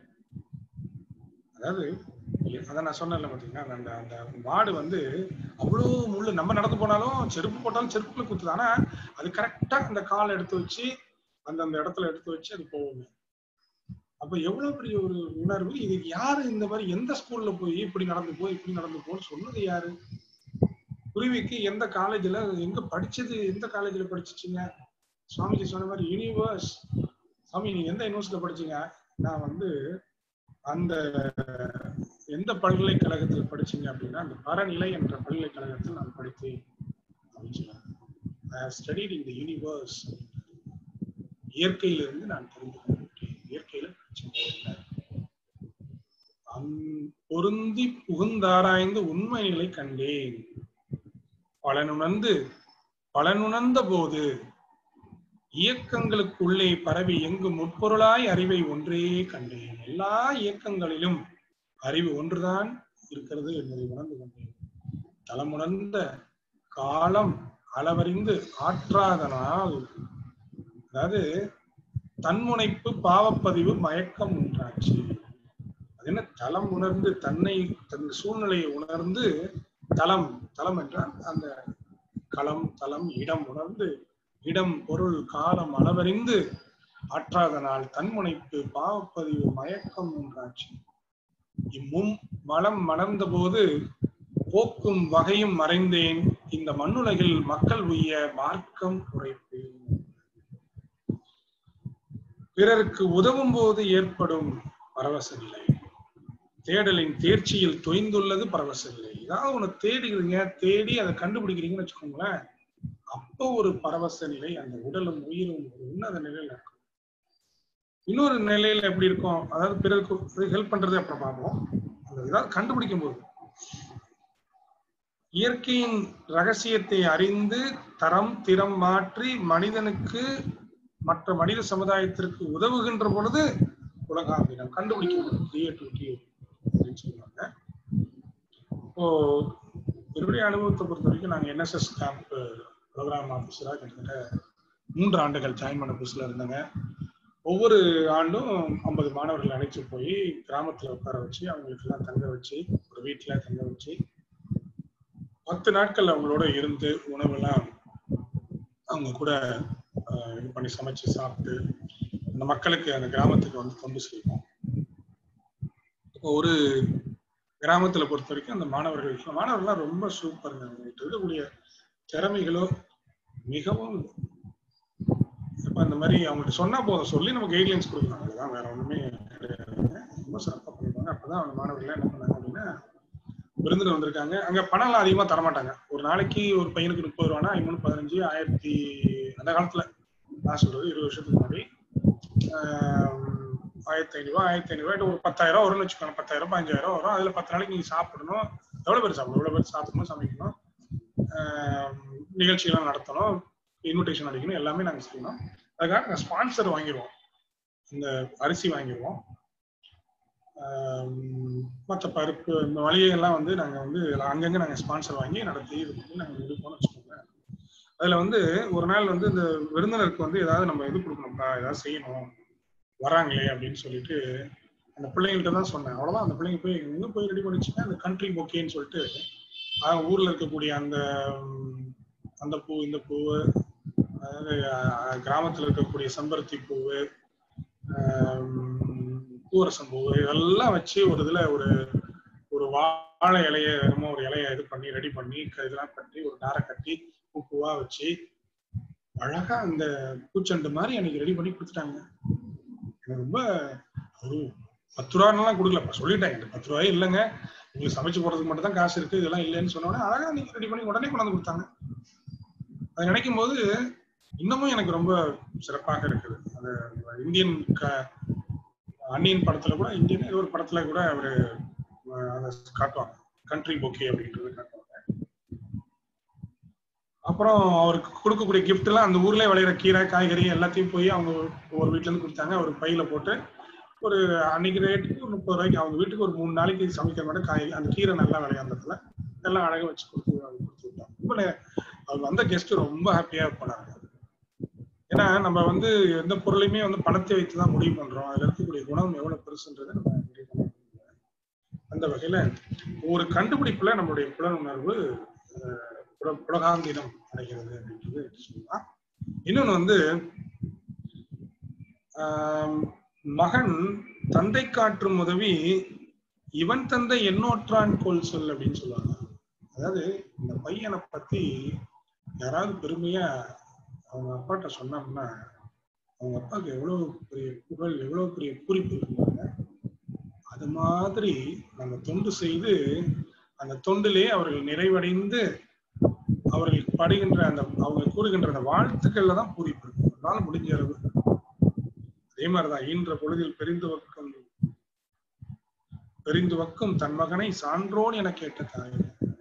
அதாவது அதான் நான் சொன்னேன்ல பாத்தீங்கன்னா அந்த அந்த மாடு வந்து அவ்வளோ முள்ளு நம்ம நடந்து போனாலும் செருப்பு போட்டாலும் செருப்புல குத்துது ஆனா அது கரெக்டா அந்த காலை எடுத்து வச்சு அந்த அந்த இடத்துல எடுத்து வச்சு அது போகுங்க அப்ப எவ்வளவு பெரிய ஒரு உணர்வு இது யாரு இந்த மாதிரி எந்த ஸ்கூல்ல போய் இப்படி நடந்து போ இப்படி நடந்து போன்னு சொன்னது யாரு குருவிக்கு எந்த காலேஜ்ல எங்க படிச்சது எந்த காலேஜ்ல படிச்சுச்சுங்க சுவாமிஜி சொன்ன மாதிரி யூனிவர்ஸ் சாமி நீங்க எந்த யூனிவர்சிட்டியில படிச்சீங்க நான் வந்து அந்த எந்த பல்கலைக்கழகத்தில் படிச்சீங்க அப்படின்னா அந்த பரநிலை என்ற பல்கலைக்கழகத்தில் நான் படித்தேன் அப்படின்னு சொன்னாங்க ஸ்டடிட் இன் த யூனிவர்ஸ் இயற்கையிலிருந்து நான் தெரிந்து கொண்டேன் இயற்கையில படிச்சேன் அம்- பொருந்தி புகுந்தாராய்ந்து உண்மை நிலை கண்டேன் பலனுணர்ந்து பலனுணர்ந்த போது இயக்கங்களுக்குள்ளே பரவி எங்கு முற்பொருளாய் அறிவை ஒன்றே கண்டேன் எல்லா இயக்கங்களிலும் அறிவு ஒன்றுதான் இருக்கிறது என்பதை உணர்ந்து கொண்டேன் தலமுணர்ந்த காலம் அளவறிந்து ஆற்றாதனால் அதாவது தன்முனைப்பு பாவப்பதிவு மயக்கம் உண்டாச்சு அது என்ன தலம் உணர்ந்து தன்னை தன் சூழ்நிலையை உணர்ந்து தலம் தலம் என்றால் அந்த களம் தலம் இடம் உணர்ந்து இடம் பொருள் காலம் அளவறிந்து ஆற்றாதனால் தன்முனைப்பு பாவப்பதிவு மயக்கம் உண்டாச்சு இம்மும் மலம் மணர்ந்த போது போக்கும் வகையும் மறைந்தேன் இந்த மண்ணுலகில் மக்கள் உய்ய மார்க்கம் உரைப்பேன் பிறருக்கு உதவும் போது ஏற்படும் பரவச நிலை தேடலின் தேர்ச்சியில் தொய்ந்துள்ளது பரவச நிலை ஏதாவது ஒண்ணு தேடுகிறீங்க தேடி அதை கண்டுபிடிக்கிறீங்கன்னு வச்சுக்கோங்களேன் அப்போ ஒரு பரவச நிலை அந்த உடலும் உயிரும் ஒரு உன்னத நிலையில இருக்கும் இன்னொரு நிலையில எப்படி இருக்கும் அதாவது பிறருக்கு ஹெல்ப் பண்றது அப்புறம் பார்ப்போம் அந்த ஏதாவது கண்டுபிடிக்கும் போது இயற்கையின் ரகசியத்தை அறிந்து தரம் திறம் மாற்றி மனிதனுக்கு மற்ற மனித சமுதாயத்திற்கு உதவுகின்ற பொழுது உலகாந்திரம் கண்டுபிடிக்கும் கிரியேட்டிவிட்டி அப்படின்னு சொல்லுவாங்க இப்போ என்னுடைய அனுபவத்தை பொறுத்த வரைக்கும் நாங்க என்எஸ்எஸ் கேம்ப் ப்ரோக்ராம் ஆஃபீஸராக கிட்டத்தட்ட மூன்று ஆண்டுகள் ஜாயின் பண்ண புதுசுல இருந்தாங்க ஒவ்வொரு ஆண்டும் ஐம்பது மாணவர்கள் அழைச்சு போய் கிராமத்துல உட்கார வச்சு அவங்களுக்கு எல்லாம் தங்க வச்சு ஒரு வீட்டுல தங்க வச்சு பத்து நாட்கள் அவங்களோட இருந்து உணவெல்லாம் அவங்க கூட ஆஹ், இது பண்ணி சமைச்சு சாப்பிட்டு அந்த மக்களுக்கு அந்த கிராமத்துக்கு வந்து கொண்டு செய்வோம் இப்போ ஒரு கிராமத்துல பொறுத்த வரைக்கும் அந்த மாணவர்கள் மாணவர்கள்லாம் ரொம்ப சூப்பருங்க அவங்ககிட்ட இருக்கக்கூடிய திறமைகளோ மிகவும் இப்ப இந்த மாதிரி அவங்கள்ட்ட சொன்னா போதும் சொல்லி நம்ம கைட்லைன்ஸ் கொடுக்கணும் அவ்வளவுதான் வேற ஒண்ணுமே கிடையாதுங்க ரொம்ப சிறப்பா பண்ணிடுவாங்க அப்பதான் அவங்க மாணவர்கள் என்ன பண்ணாங்க அப்படின்னா விருந்தினர் வந்திருக்காங்க அங்க பணம் எல்லாம் அதிகமா தரமாட்டாங்க ஒரு நாளைக்கு ஒரு பையனுக்கு முப்பது ரூபானா ஐநூறு பதினஞ்சு ஆயிரத்தி அந்த காலத்துல நான் சொல்றது இருபது வருஷத்துக்கு முன்னாடி ஆஹ், ஆயிரத்தி ஐநூறு ஆயிரத்தி ஐநூறு ஒரு பத்தாயிரம் ரூபா வரும்னு வச்சுக்கோங்க பத்தாயிரம் பதினஞ்சாயிரம் வரும் அதுல பத்து நாளைக்கு நீங்க சாப்பிடணும் எவ்வளவு பேர் சாப்பிடணும் எவ்வளவு பேர் சாப்பிடணும் சமைக்கணும் ஆஹ், நிகழ்ச்சிகள்லாம் நடத்தணும் இன்விடேஷன் அடிக்கணும் எல்லாமே நாங்க செய்யணும் அதுக்காக நாங்கள் ஸ்பான்சர் வாங்கிடுவோம் இந்த அரிசி வாங்கிடுவோம் மற்ற பருப்பு இந்த வழியெல்லாம் வந்து நாங்கள் வந்து அங்கங்கே நாங்கள் ஸ்பான்சர் வாங்கி நடத்தி இது பண்ணி நாங்கள் இருப்போம்னு வச்சுக்கோங்க அதில் வந்து ஒரு நாள் வந்து இந்த விருந்தினருக்கு வந்து ஏதாவது நம்ம இது கொடுக்கணும்ப்பா ஏதாவது செய்யணும் வராங்களே அப்படின்னு சொல்லிட்டு அந்த பிள்ளைங்கள்ட்ட தான் சொன்னேன் அவ்வளோதான் அந்த பிள்ளைங்க போய் எங்கே போய் ரெடி பண்ணிச்சுன்னா அந்த கண்ட்ரி பொக்கேன்னு சொல்லிட்டு அஹ் ஊர்ல இருக்கக்கூடிய அந்த உம், அந்த பூ இந்த பூவு அதாவது அஹ், கிராமத்துல இருக்கக்கூடிய செம்பருத்தி பூவு ஆஹ், பூவரசம் பூவு இதெல்லாம் வச்சு ஒரு இதுல ஒரு ஒரு வாழை இலைய என்னமோ ஒரு இலைய இது பண்ணி ரெடி பண்ணி க- இதெல்லாம் கட்டி ஒரு நாரை கட்டி பூ பூவா வச்சு அழகா அந்த பூச்செண்டு மாதிரி எனக்கு ரெடி பண்ணி கொடுத்துட்டாங்க எனக்கு ரொம்ப ஒரு பத்து ரூபான்லாம் கொடுக்கலப்பா சொல்லிட்டாங்க இந்த பத்து ரூபாயே இல்லைங்க உங்களுக்கு சமைச்சு போடுறதுக்கு மட்டும் தான் காசு இருக்கு இதெல்லாம் இல்லைன்னு சொன்ன உடனே அழகா நீங்க ரெடி பண்ணி உடனே கொண்டாந்து கொடுத்தாங்க அதை நினைக்கும் போது இன்னமும் எனக்கு ரொம்ப சிறப்பாக இருக்குது அது இந்தியன் க அன்னியன் படத்துல கூட இந்தியன் ஏதோ ஒரு படத்துல கூட அவரு அஹ், அதை காட்டுவாங்க கண்ட்ரி பொக்கே அப்படின்றது காட்டுவாங்க அப்புறம் அவருக்கு கொடுக்கக்கூடிய gift எல்லாம் அந்த ஊர்லயே விளையிற கீரை காய்கறி எல்லாத்தையும் போய் அவங்க ஒரு வீட்ல இருந்து கொடுத்தாங்க ஒரு பையில போட்டு ஒரு அன்னைக்கு ரேட்டுக்கு ஒரு முப்பது ரூபாய்க்கு அவங்க வீட்டுக்கு ஒரு மூணு நாளைக்கு சமைக்கிற மாதிரி காய் அந்த கீரை நல்லா விளையாண்டதுல எல்லாம் அழகா வச்சு கொடுத்து அவங்க கொடுத்து விட்டாங்க ரொம்ப நே- அவங்க வந்த கெஸ்ட் ரொம்ப ஹாப்பியா போனாங்க ஏன்னா நம்ம வந்து எந்த பொருளையுமே வந்து பணத்தை வைத்து தான் முடிவு பண்றோம் அதுல இருக்கக்கூடிய குணம் எவ்வளவு பெருசுன்றதை நம்ம முடிவு பண்ண முடியல. அந்த வகையில ஒரு கண்டுபிடிப்புல நம்மளுடைய புலனுணர்வு அஹ், புல- புலகாந்தினம் அடைகிறது அப்படின்றது சொல்லலாம் இன்னொன்னு வந்து ஆம், மகன் தந்தை காற்றும் உதவி இவன் தந்தை எண்ணோற்றான் கோல் சொல் அப்படின்னு சொல்லுவாங்க அதாவது இந்த பையனை பத்தி யாராவது பெருமையா அவங்க அப்பாட்ட சொன்னோம்னா அவங்க அப்பாவுக்கு எவ்வளவு பெரிய புகழ் எவ்வளவு பெரிய குறிப்பு இருக்குங்க அது மாதிரி நம்ம தொண்டு செய்து அந்த தொண்டிலே அவர்கள் நிறைவடைந்து அவர்கள் படுகின்ற அந்த அவங்க கூறுகின்ற அந்த வாழ்த்துக்கள்ல தான் பூரிப்பு இருக்கும் அதனால முடிஞ்ச அளவு அதே மாதிரிதான் ஈன்ற பொழுதில் பெரிந்து வக்கம் பெரிந்து வக்கும் தன் மகனை சான்றோன் என கேட்ட தாய்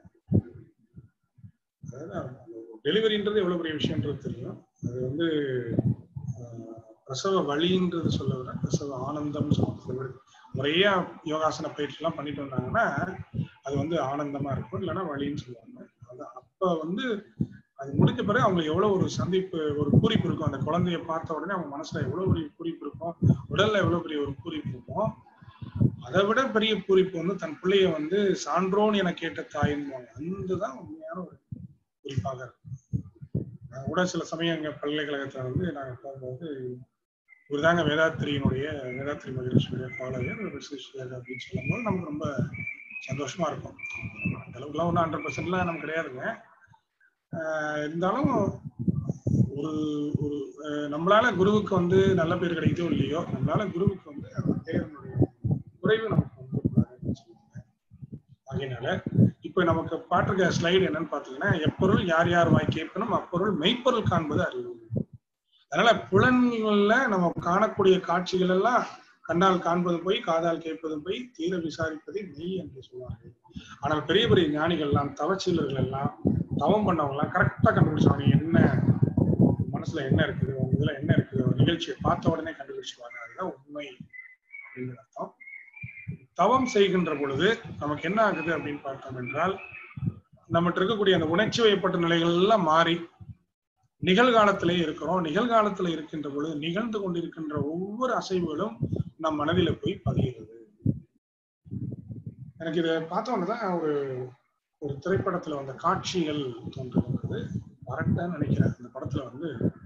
அதாவது டெலிவரின்றது எவ்வளவு பெரிய விஷயம்ன்றது தெரியும் அது வந்து ஆஹ், பிரசவ வலின்றது சொல்ல விட பிரசவ ஆனந்தம் சொல்ல முறையா யோகாசன பயிற்சி எல்லாம் பண்ணிட்டு வந்தாங்கன்னா அது வந்து ஆனந்தமா இருக்கும் இல்லைன்னா வலின்னு சொல்லுவாங்க அது அப்ப வந்து அது முடிஞ்ச பிறகு அவங்களுக்கு எவ்வளவு ஒரு சந்திப்பு ஒரு பூரிப்பு இருக்கும் அந்த குழந்தைய பார்த்த உடனே அவங்க மனசுல எவ்வளவு பெரிய பூரிப்பு இருக்கும் உடல்ல எவ்வளவு பெரிய ஒரு பூரிப்பு இருக்கும் அதை விட பெரிய பூரிப்பு வந்து தன் பிள்ளைய வந்து சான்றோன் என கேட்ட தாயின்பாங்க அந்த தான் உண்மையான ஒரு குறிப்பாக இருக்கும் நான் கூட சில சமயம் எங்க பல்கலைக்கழகத்துல வந்து நாங்க போகும்போது இவர்தாங்க வேதாத்திரியினுடைய வேதாத்திரி மகரிஷியுடைய ஃபாலோவர் விசிஷ்யர் அப்படின்னு சொல்லும்போது நமக்கு ரொம்ப சந்தோஷமா இருக்கும் அந்த அளவுக்குலாம் ஒன்றும் ஹண்ட்ரட் பெர்சன்ட்லாம் நமக்கு கிடையாதுங்க ஆஹ் இருந்தாலும் ஒரு ஒரு ஆஹ் நம்மளால குருவுக்கு வந்து நல்ல பேர் கிடைக்குதோ இல்லையோ நம்மளால குருவுக்கு வந்து அந்த பேரனுடைய குறைவு நமக்கு வந்து சொல்லுவாங்க ஆகையினால இப்ப நமக்கு பாட்டிருக்க ஸ்லைடு என்னன்னு பாத்தீங்கன்னா எப்பொருள் யார் யார் வாய் கேட்கணும் அப்பொருள் மெய்ப்பொருள் காண்பது அறிவு அதனால புலன்கள்ல நம்ம காணக்கூடிய காட்சிகள் எல்லாம் கண்ணால் காண்பது போய் காதால் கேட்பது போய் தீர விசாரிப்பதை மெய் என்று சொல்வார்கள் ஆனால் பெரிய பெரிய ஞானிகள் எல்லாம் தவச்சீலர்கள் எல்லாம் தவம் பண்ணவங்க எல்லாம் கரெக்டா கண்டுபிடிச்சாங்க என்ன மனசுல என்ன இருக்குது உங்க இதுல என்ன இருக்குது ஒரு நிகழ்ச்சியை பார்த்த உடனே கண்டுபிடிச்சுவாங்க அதுதான் உண்மை அப்படின்னு அர்த்தம் தவம் செய்கின்ற பொழுது நமக்கு என்ன ஆகுது அப்படின்னு பார்த்தோம் என்றால் நம்மகிட்ட இருக்கக்கூடிய அந்த உணர்ச்சி வயப்பட்ட நிலைகள் எல்லாம் மாறி நிகழ்காலத்திலே இருக்கிறோம் நிகழ்காலத்துல இருக்கின்ற பொழுது நிகழ்ந்து கொண்டிருக்கின்ற ஒவ்வொரு அசைவுகளும் நம் மனதில போய் பதிகிறது எனக்கு இதை பார்த்தோன்னே தான் ஒரு ஒரு திரைப்படத்துல வந்த காட்சிகள் தோன்றுகிறது வரட்டன்னு நினைக்கிறேன் அந்த படத்துல வந்து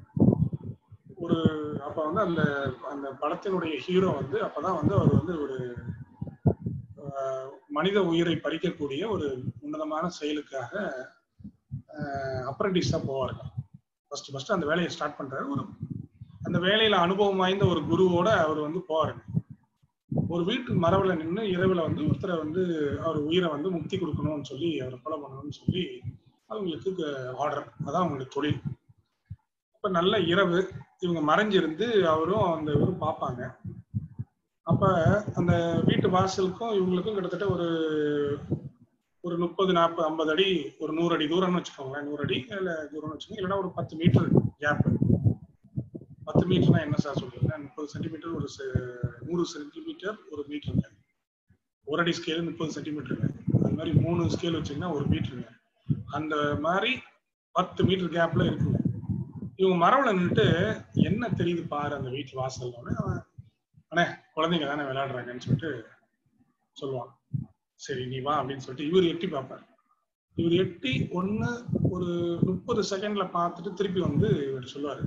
ஒரு அப்ப வந்து அந்த அந்த படத்தினுடைய ஹீரோ வந்து அப்பதான் வந்து அவர் வந்து ஒரு ஆஹ், மனித உயிரை பறிக்கக்கூடிய ஒரு உன்னதமான செயலுக்காக அப்ரண்டிஸா போவாருங்க ஃபர்ஸ்ட் ஃபர்ஸ்ட் அந்த வேலையை ஸ்டார்ட் பண்றாரு ஒரு அந்த வேலையில அனுபவம் வாய்ந்த ஒரு குருவோட அவர் வந்து போவாருங்க ஒரு வீட்டு மரவுல நின்று இரவுல வந்து ஒருத்தரை வந்து அவர் உயிரை வந்து முக்தி கொடுக்கணும்னு சொல்லி அவரை கொலை பண்ணணும்னு சொல்லி அவங்களுக்கு ஆர்டர் அதான் அவங்களுக்கு தொழில் அப்ப நல்ல இரவு இவங்க மறைஞ்சிருந்து அவரும் அந்த இவரும் பார்ப்பாங்க அப்ப அந்த வீட்டு வாசலுக்கும் இவங்களுக்கும் கிட்டத்தட்ட ஒரு ஒரு முப்பது நாற்பது ஐம்பது அடி ஒரு நூறு அடி தூரம்னு வச்சுக்கோங்களேன் நூறு அடி இல்ல தூரம்னு வச்சுக்கோங்க இல்லைன்னா ஒரு பத்து மீட்டர் கேப் பத்து மீட்டர்னா என்ன சார் சொல்றீங்க முப்பது சென்டிமீட்டர் ஒரு செ- நூறு சென்டிமீட்டர் ஒரு மீட்டருங்க ஒரு அடி ஸ்கேல் முப்பது சென்டிமீட்டருங்க அது மாதிரி மூணு ஸ்கேல் வச்சீங்கன்னா ஒரு மீட்டருங்க அந்த மாதிரி பத்து மீட்டர் கேப்ல இருக்குங்க இவங்க மரவுல நின்னுட்டு என்ன தெரியுது பாரு அந்த வீட்டு வாசல்ல உடனே அவன் அண்ணே குழந்தைங்க தானே விளையாடுறாங்கன்னு சொல்லிட்டு சொல்லுவான் சரி நீ வா அப்படின்னு சொல்லிட்டு இவர் எட்டி பார்ப்பார் இவர் எட்டி ஒண்ணு ஒரு முப்பது செகண்ட்ல பார்த்துட்டு திருப்பி வந்து இவர் சொல்லுவாரு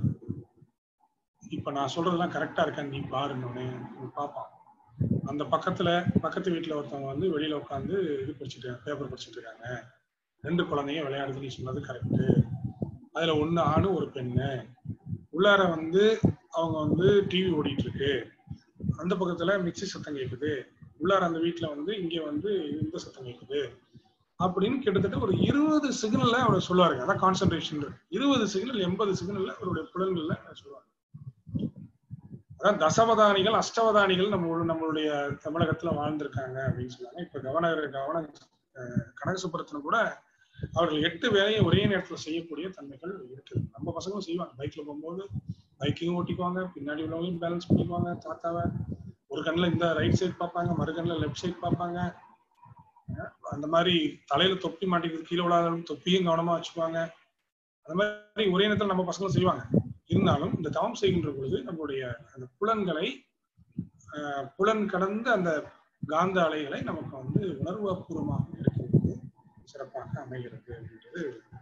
இப்ப நான் சொல்றதெல்லாம் கரெக்டா இருக்கான்னு நீ பாருன்னு பார்ப்பான் அந்த பக்கத்துல பக்கத்து வீட்டுல ஒருத்தவங்க வந்து வெளியில உட்காந்து இது படிச்சுட்டு பேப்பர் படிச்சுட்டு இருக்காங்க ரெண்டு குழந்தைங்க விளையாடுது நீ சொன்னது கரெக்ட் அதுல ஒண்ணு ஆணு ஒரு பெண்ணு உள்ளார வந்து அவங்க வந்து டிவி ஓடிட்டு இருக்கு அந்த பக்கத்துல மிக்ஸி சத்தம் கேக்குது உள்ளார அந்த வீட்டுல வந்து இங்க வந்து இந்த சத்தம் கேக்குது அப்படின்னு கிட்டத்தட்ட ஒரு இருபது சிக்னல்ல அவர் சொல்லுவாருங்க அதான் கான்சென்ட்ரேஷன் இருபது சிக்னல் எண்பது சிக்னல்ல அவருடைய புலன்கள்ல சொல்லுவாங்க அதான் தசவதானிகள் அஷ்டவதானிகள் நம்ம நம்மளுடைய தமிழகத்துல வாழ்ந்திருக்காங்க அப்படின்னு சொன்னாங்க இப்ப கவர்னர் கவன அஹ், கனகசுப்புரத்தினம் கூட அவர்கள் எட்டு வேலையை ஒரே நேரத்துல செய்யக்கூடிய தன்மைகள் இருக்கு நம்ம பசங்களும் செய்வாங்க பைக்ல போகும்போது பைக்கையும் ஓட்டிக்குவாங்க பின்னாடி உள்ளவங்களையும் பேலன்ஸ் பண்ணிக்குவாங்க தாத்தாவை ஒரு கண்ணுல இந்த ரைட் சைடு பார்ப்பாங்க மறு கண்ணுல லெஃப்ட் சைடு பார்ப்பாங்க அஹ், அந்த மாதிரி தலையில தொப்பி மாட்டிக்கிறது கீழே விழாத அளவுக்கு தொப்பியும் கவனமா வச்சுக்குவாங்க அந்த மாதிரி ஒரே நேரத்தில் நம்ம பசங்களும் செய்வாங்க இருந்தாலும் இந்த தவம் செய்கின்ற பொழுது நம்மளுடைய அந்த புலன்களை ஆஹ், புலன் கடந்த அந்த காந்த அலைகளை நமக்கு வந்து உணர்வுபூர்வமாக எடுக்கிறது சிறப்பாக அமைகிறது அப்படின்றது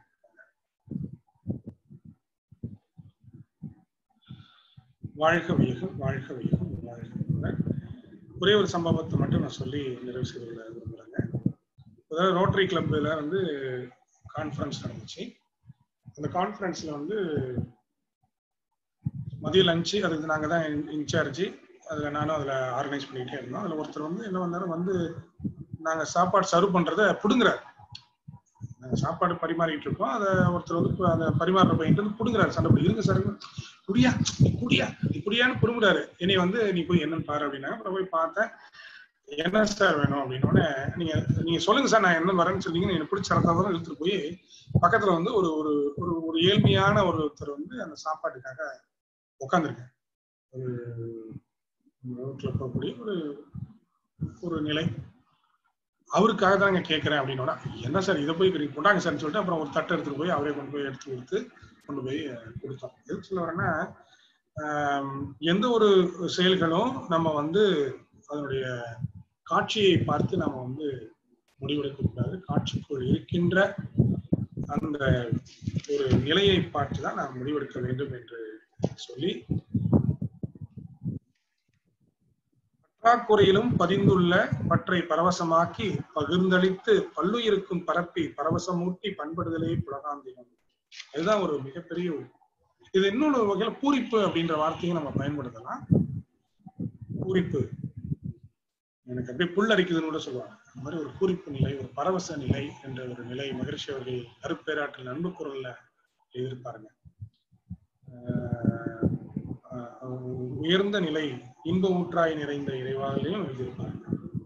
வாழ்க வையகம் வாழ்க வையகம் வாழ்க வளமுடன். ஒரே ஒரு சம்பவத்தை மட்டும் நான் சொல்லி நிறைவு செய்து கொள்ள விரும்புகிறேங்க அதாவது ரோட்டரி கிளப்ல வந்து கான்ஃபரன்ஸ் நடந்துச்சு அந்த கான்ஃபரன்ஸ்ல வந்து மதிய லஞ்சு அதுக்கு நாங்கள் தான் இன்சார்ஜ் அதில் நானும் அதில் ஆர்கனைஸ் பண்ணிக்கிட்டே இருந்தோம் அதில் ஒருத்தர் வந்து என்ன வந்தாலும் வந்து நாங்கள் சாப்பாடு சர்வ் பண்ணுறத பிடுங்குறாரு நாங்கள் சாப்பாடு பரிமாறிட்டு இருக்கோம் அதை ஒருத்தர் வந்து ப- அந்த பரிமாறுற பையன் வந்து பிடுங்குறாரு சண்டை போட்டு இருங்க சார் குடியா நீ குடியா நீ குடியான்னு புடுங்குறாரு என்னை வந்து நீ போய் என்னன்னு பாரு அப்படின்னா அப்புறம் போய் பார்த்தேன் என்ன சார் வேணும் அப்படின்னு உடனே நீங்க நீங்க சொல்லுங்க சார் நான் என்ன வரேன்னு சொன்னீங்கன்னு எனக்கு பிடிச்ச ரத்தம் இழுத்துட்டு போய் பக்கத்துல வந்து ஒரு ஒரு ஒரு ஒரு ஏழ்மையான ஒருத்தர் வந்து அந்த சாப்பாட்டுக்காக உட்காந்துருக்கேன் ஒரு ரோட்ல போகக்கூடிய ஒரு ஒரு நிலை அவருக்காக தான் நான் கேட்கறேன் அப்படின்னோட என்ன சார் இதை போய் நீங்க கொண்டாங்க சார்னு சொல்லிட்டு அப்புறம் ஒரு தட்டை எடுத்துட்டு போய் அவரே கொண்டு போய் எடுத்து கொடுத்து கொண்டு போய் அஹ், கொடுத்தோம் எதுக்கு சொல்ல வரேன்னா ஆம், எந்த ஒரு செயல்களும் நம்ம வந்து அதனுடைய காட்சியை பார்த்து நம்ம வந்து முடிவெடுக்க கூடாது காட்சிக்குள் இருக்கின்ற அந்த ஒரு நிலையை பார்த்து தான் நாம் முடிவெடுக்க வேண்டும் என்று சொல்லி பற்றாக்குறையிலும் பதிந்துள்ள பற்றை பரவசமாக்கி பகிர்ந்தளித்து பல்லுயிருக்கும் பரப்பி பரவசமூட்டி பண்படுதலே புலகாந்தினம் இதுதான் ஒரு மிகப்பெரிய ஒரு- இது இன்னொரு வகையில பூரிப்பு அப்படின்ற வார்த்தையும் நம்ம பயன்படுத்தலாம் பூரிப்பு எனக்கு அப்படியே புல்லரிக்குதுன்னு கூட சொல்லுவாங்க அந்த மாதிரி ஒரு பூரிப்பு நிலை ஒரு பரவச நிலை என்ற ஒரு நிலை மகிழ்ச்சி அவர்கள் கருப்பேராற்றில் அன்பு குரல்ல எழுதியிருப்பாருங்க ஆஹ் ஆஹ் உயர்ந்த நிலை இன்ப ஊற்றாய் நிறைந்த இறைவாகலையும் எழுதியிருப்பாருங்க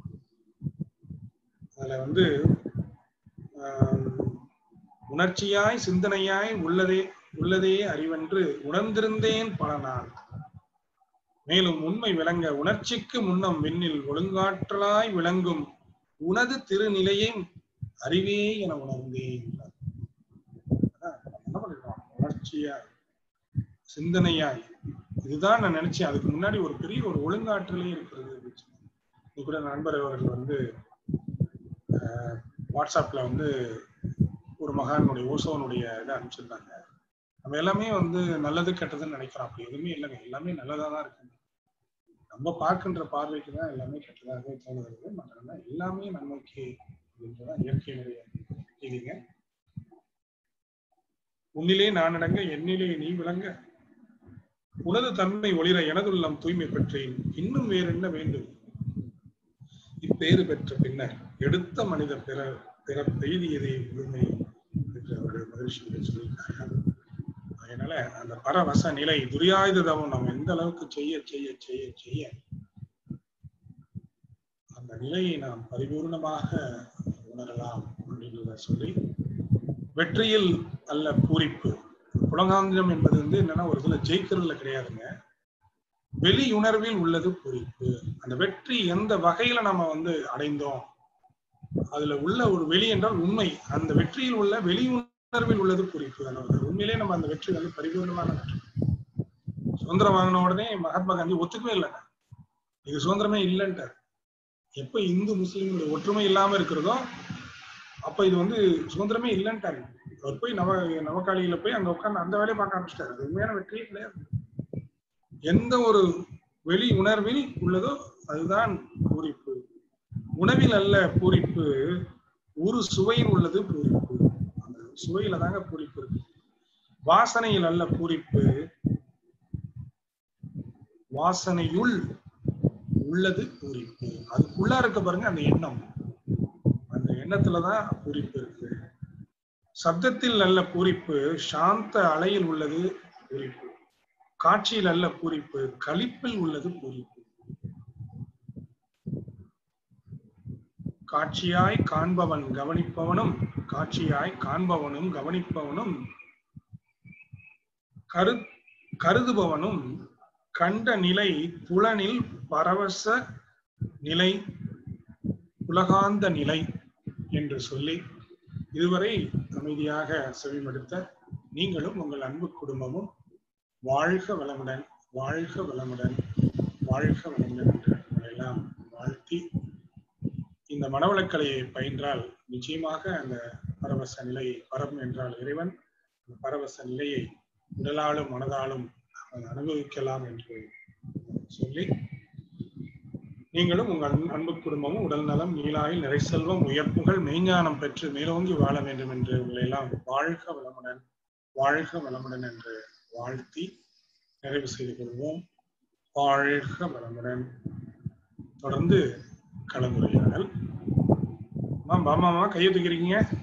அதுல வந்து ஆஹ் உணர்ச்சியாய் சிந்தனையாய் உள்ளதே உள்ளதே அறிவென்று உணர்ந்திருந்தேன் பல நாள் மேலும் உண்மை விளங்க உணர்ச்சிக்கு முன்னம் விண்ணில் ஒழுங்காற்றலாய் விளங்கும் உனது திருநிலையை அறிவே என உணர்ந்தேன் என்றார். அதான் நம்ம என்ன பண்ணிருக்கோம் உணர்ச்சியாய் சிந்தனையாய் இதுதான் நான் நினைச்சேன் அதுக்கு முன்னாடி ஒரு பெரிய ஒரு ஒழுங்காற்றலே இருக்கிறது அப்படின்னு சொன்னாங்க. இன்னைக்கு கூட நண்பர் அவர்கள் வந்து அஹ், வாட்ஸ்அப்ல வந்து ஒரு மகானுடைய ஓசோனுடைய இதை அனுப்பிச்சிருந்தாங்க நம்ம எல்லாமே வந்து நல்லது கெட்டதுன்னு நினைக்கிறோம் அப்படி எதுவுமே இல்லைங்க எல்லாமே நல்லதா தான் இருக்கு நம்ம பார்க்கின்ற பார்வைக்கு தான் எல்லாமே கெட்டதாகவே தோணுகிறது மற்ற எல்லாமே நன்மைக்கு அப்படின்றதான் இயற்கையினுடைய நீதிங்க உன்னிலே நான் அடங்க என்னிலே நீ விளங்க உனது தன்மை ஒளிர எனதுள்ளம் தூய்மை பெற்றேன் இன்னும் வேறு என்ன வேண்டும் இப்பேறு பெற்ற பின்னர் எடுத்த மனித பிற பிற பெய்தியதே முழுமை என்று அவருடைய மகிழ்ச்சியை சொல்லியிருக்காங்க அதனால அந்த பரவச நிலை துரியாயுத தவம் நம்ம எந்த அளவுக்கு செய்ய செய்ய செய்ய செய்ய அந்த நிலையை நாம் பரிபூர்ணமாக உணரலாம் அப்படின்றத சொல்லி வெற்றியில் அல்ல பூரிப்பு புலகாந்திரம் என்பது வந்து என்னன்னா ஒரு இதுல ஜெயிக்கிறதுல கிடையாதுங்க வெளியுணர்வில் உள்ளது பூரிப்பு அந்த வெற்றி எந்த வகையில நம்ம வந்து அடைந்தோம் அதுல உள்ள ஒரு வெளி என்றால் உண்மை அந்த வெற்றியில் உள்ள வெளியுணர்வில் உள்ளது பூரிப்பு அதாவது உண்மையிலே நம்ம அந்த வெற்றி வந்து பரிபூர்ணமான வெற்றி சுதந்திரம் வாங்கின உடனே மகாத்மா காந்தி ஒத்துக்கவே இல்லைங்க இது சுதந்திரமே இல்லைன்ட்டார் எப்ப இந்து முஸ்லீம்களுடைய ஒற்றுமை இல்லாம இருக்கிறதோ அப்ப இது வந்து சுதந்திரமே இல்லைன்ட்டாரு அவர் போய் நவ நவகாலியில போய் அங்க உட்கார்ந்து அந்த வேலையை பார்க்க ஆரம்பிச்சிட்டாரு அது உண்மையான வெற்றியே கிடையாது எந்த ஒரு வெளி உணர்வில் உள்ளதோ அதுதான் பூரிப்பு உணவில் அல்ல பூரிப்பு ஒரு சுவையில் உள்ளது பூரிப்பு அந்த சுவையில தாங்க பூரிப்பு இருக்கு வாசனையில் அல்ல பூரிப்பு வாசனையுள் உள்ளது பூரிப்பு அதுக்குள்ள இருக்க பாருங்க அந்த எண்ணம் அந்த எண்ணத்துலதான் பூரிப்பு இருக்கு சப்தத்தில் நல்ல பூரிப்பு சாந்த அலையில் உள்ளது பூரிப்பு காட்சியில் அல்ல பூரிப்பு களிப்பில் உள்ளது பூரிப்பு காட்சியாய் காண்பவன் கவனிப்பவனும் காட்சியாய் காண்பவனும் கவனிப்பவனும் கரு கருதுபவனும் கண்ட நிலை புலனில் பரவச நிலை உலகாந்த நிலை என்று சொல்லி இதுவரை அமைதியாக செவிமடுத்த நீங்களும் உங்கள் அன்பு குடும்பமும் வாழ்க வளமுடன் வாழ்க வளமுடன் வாழ்க வளமுடன் என்று உங்களெல்லாம் வாழ்த்தி இந்த மனவளக்கலையை பயின்றால் நிச்சயமாக அந்த பரவச நிலையை பரம் என்றால் இறைவன் அந்த பரவச நிலையை உடலாலும் மனதாலும் நாம் அனுபவிக்கலாம் என்று சொல்லி நீங்களும் உங்கள் அன்பு குடும்பமும் உடல் நலம் நீலாயில் நிறை செல்வம் உயர்ப்புகள் மெய்ஞானம் பெற்று மேலோங்கி வாழ வேண்டும் என்று உங்களை எல்லாம் வாழ்க வளமுடன் வாழ்க வளமுடன் என்று வாழ்த்தி நிறைவு செய்து கொள்வோம் வாழ்க வளமுடன் தொடர்ந்து கலந்துரையாடல் மாமா மாமா கையை தூக்கிறீங்க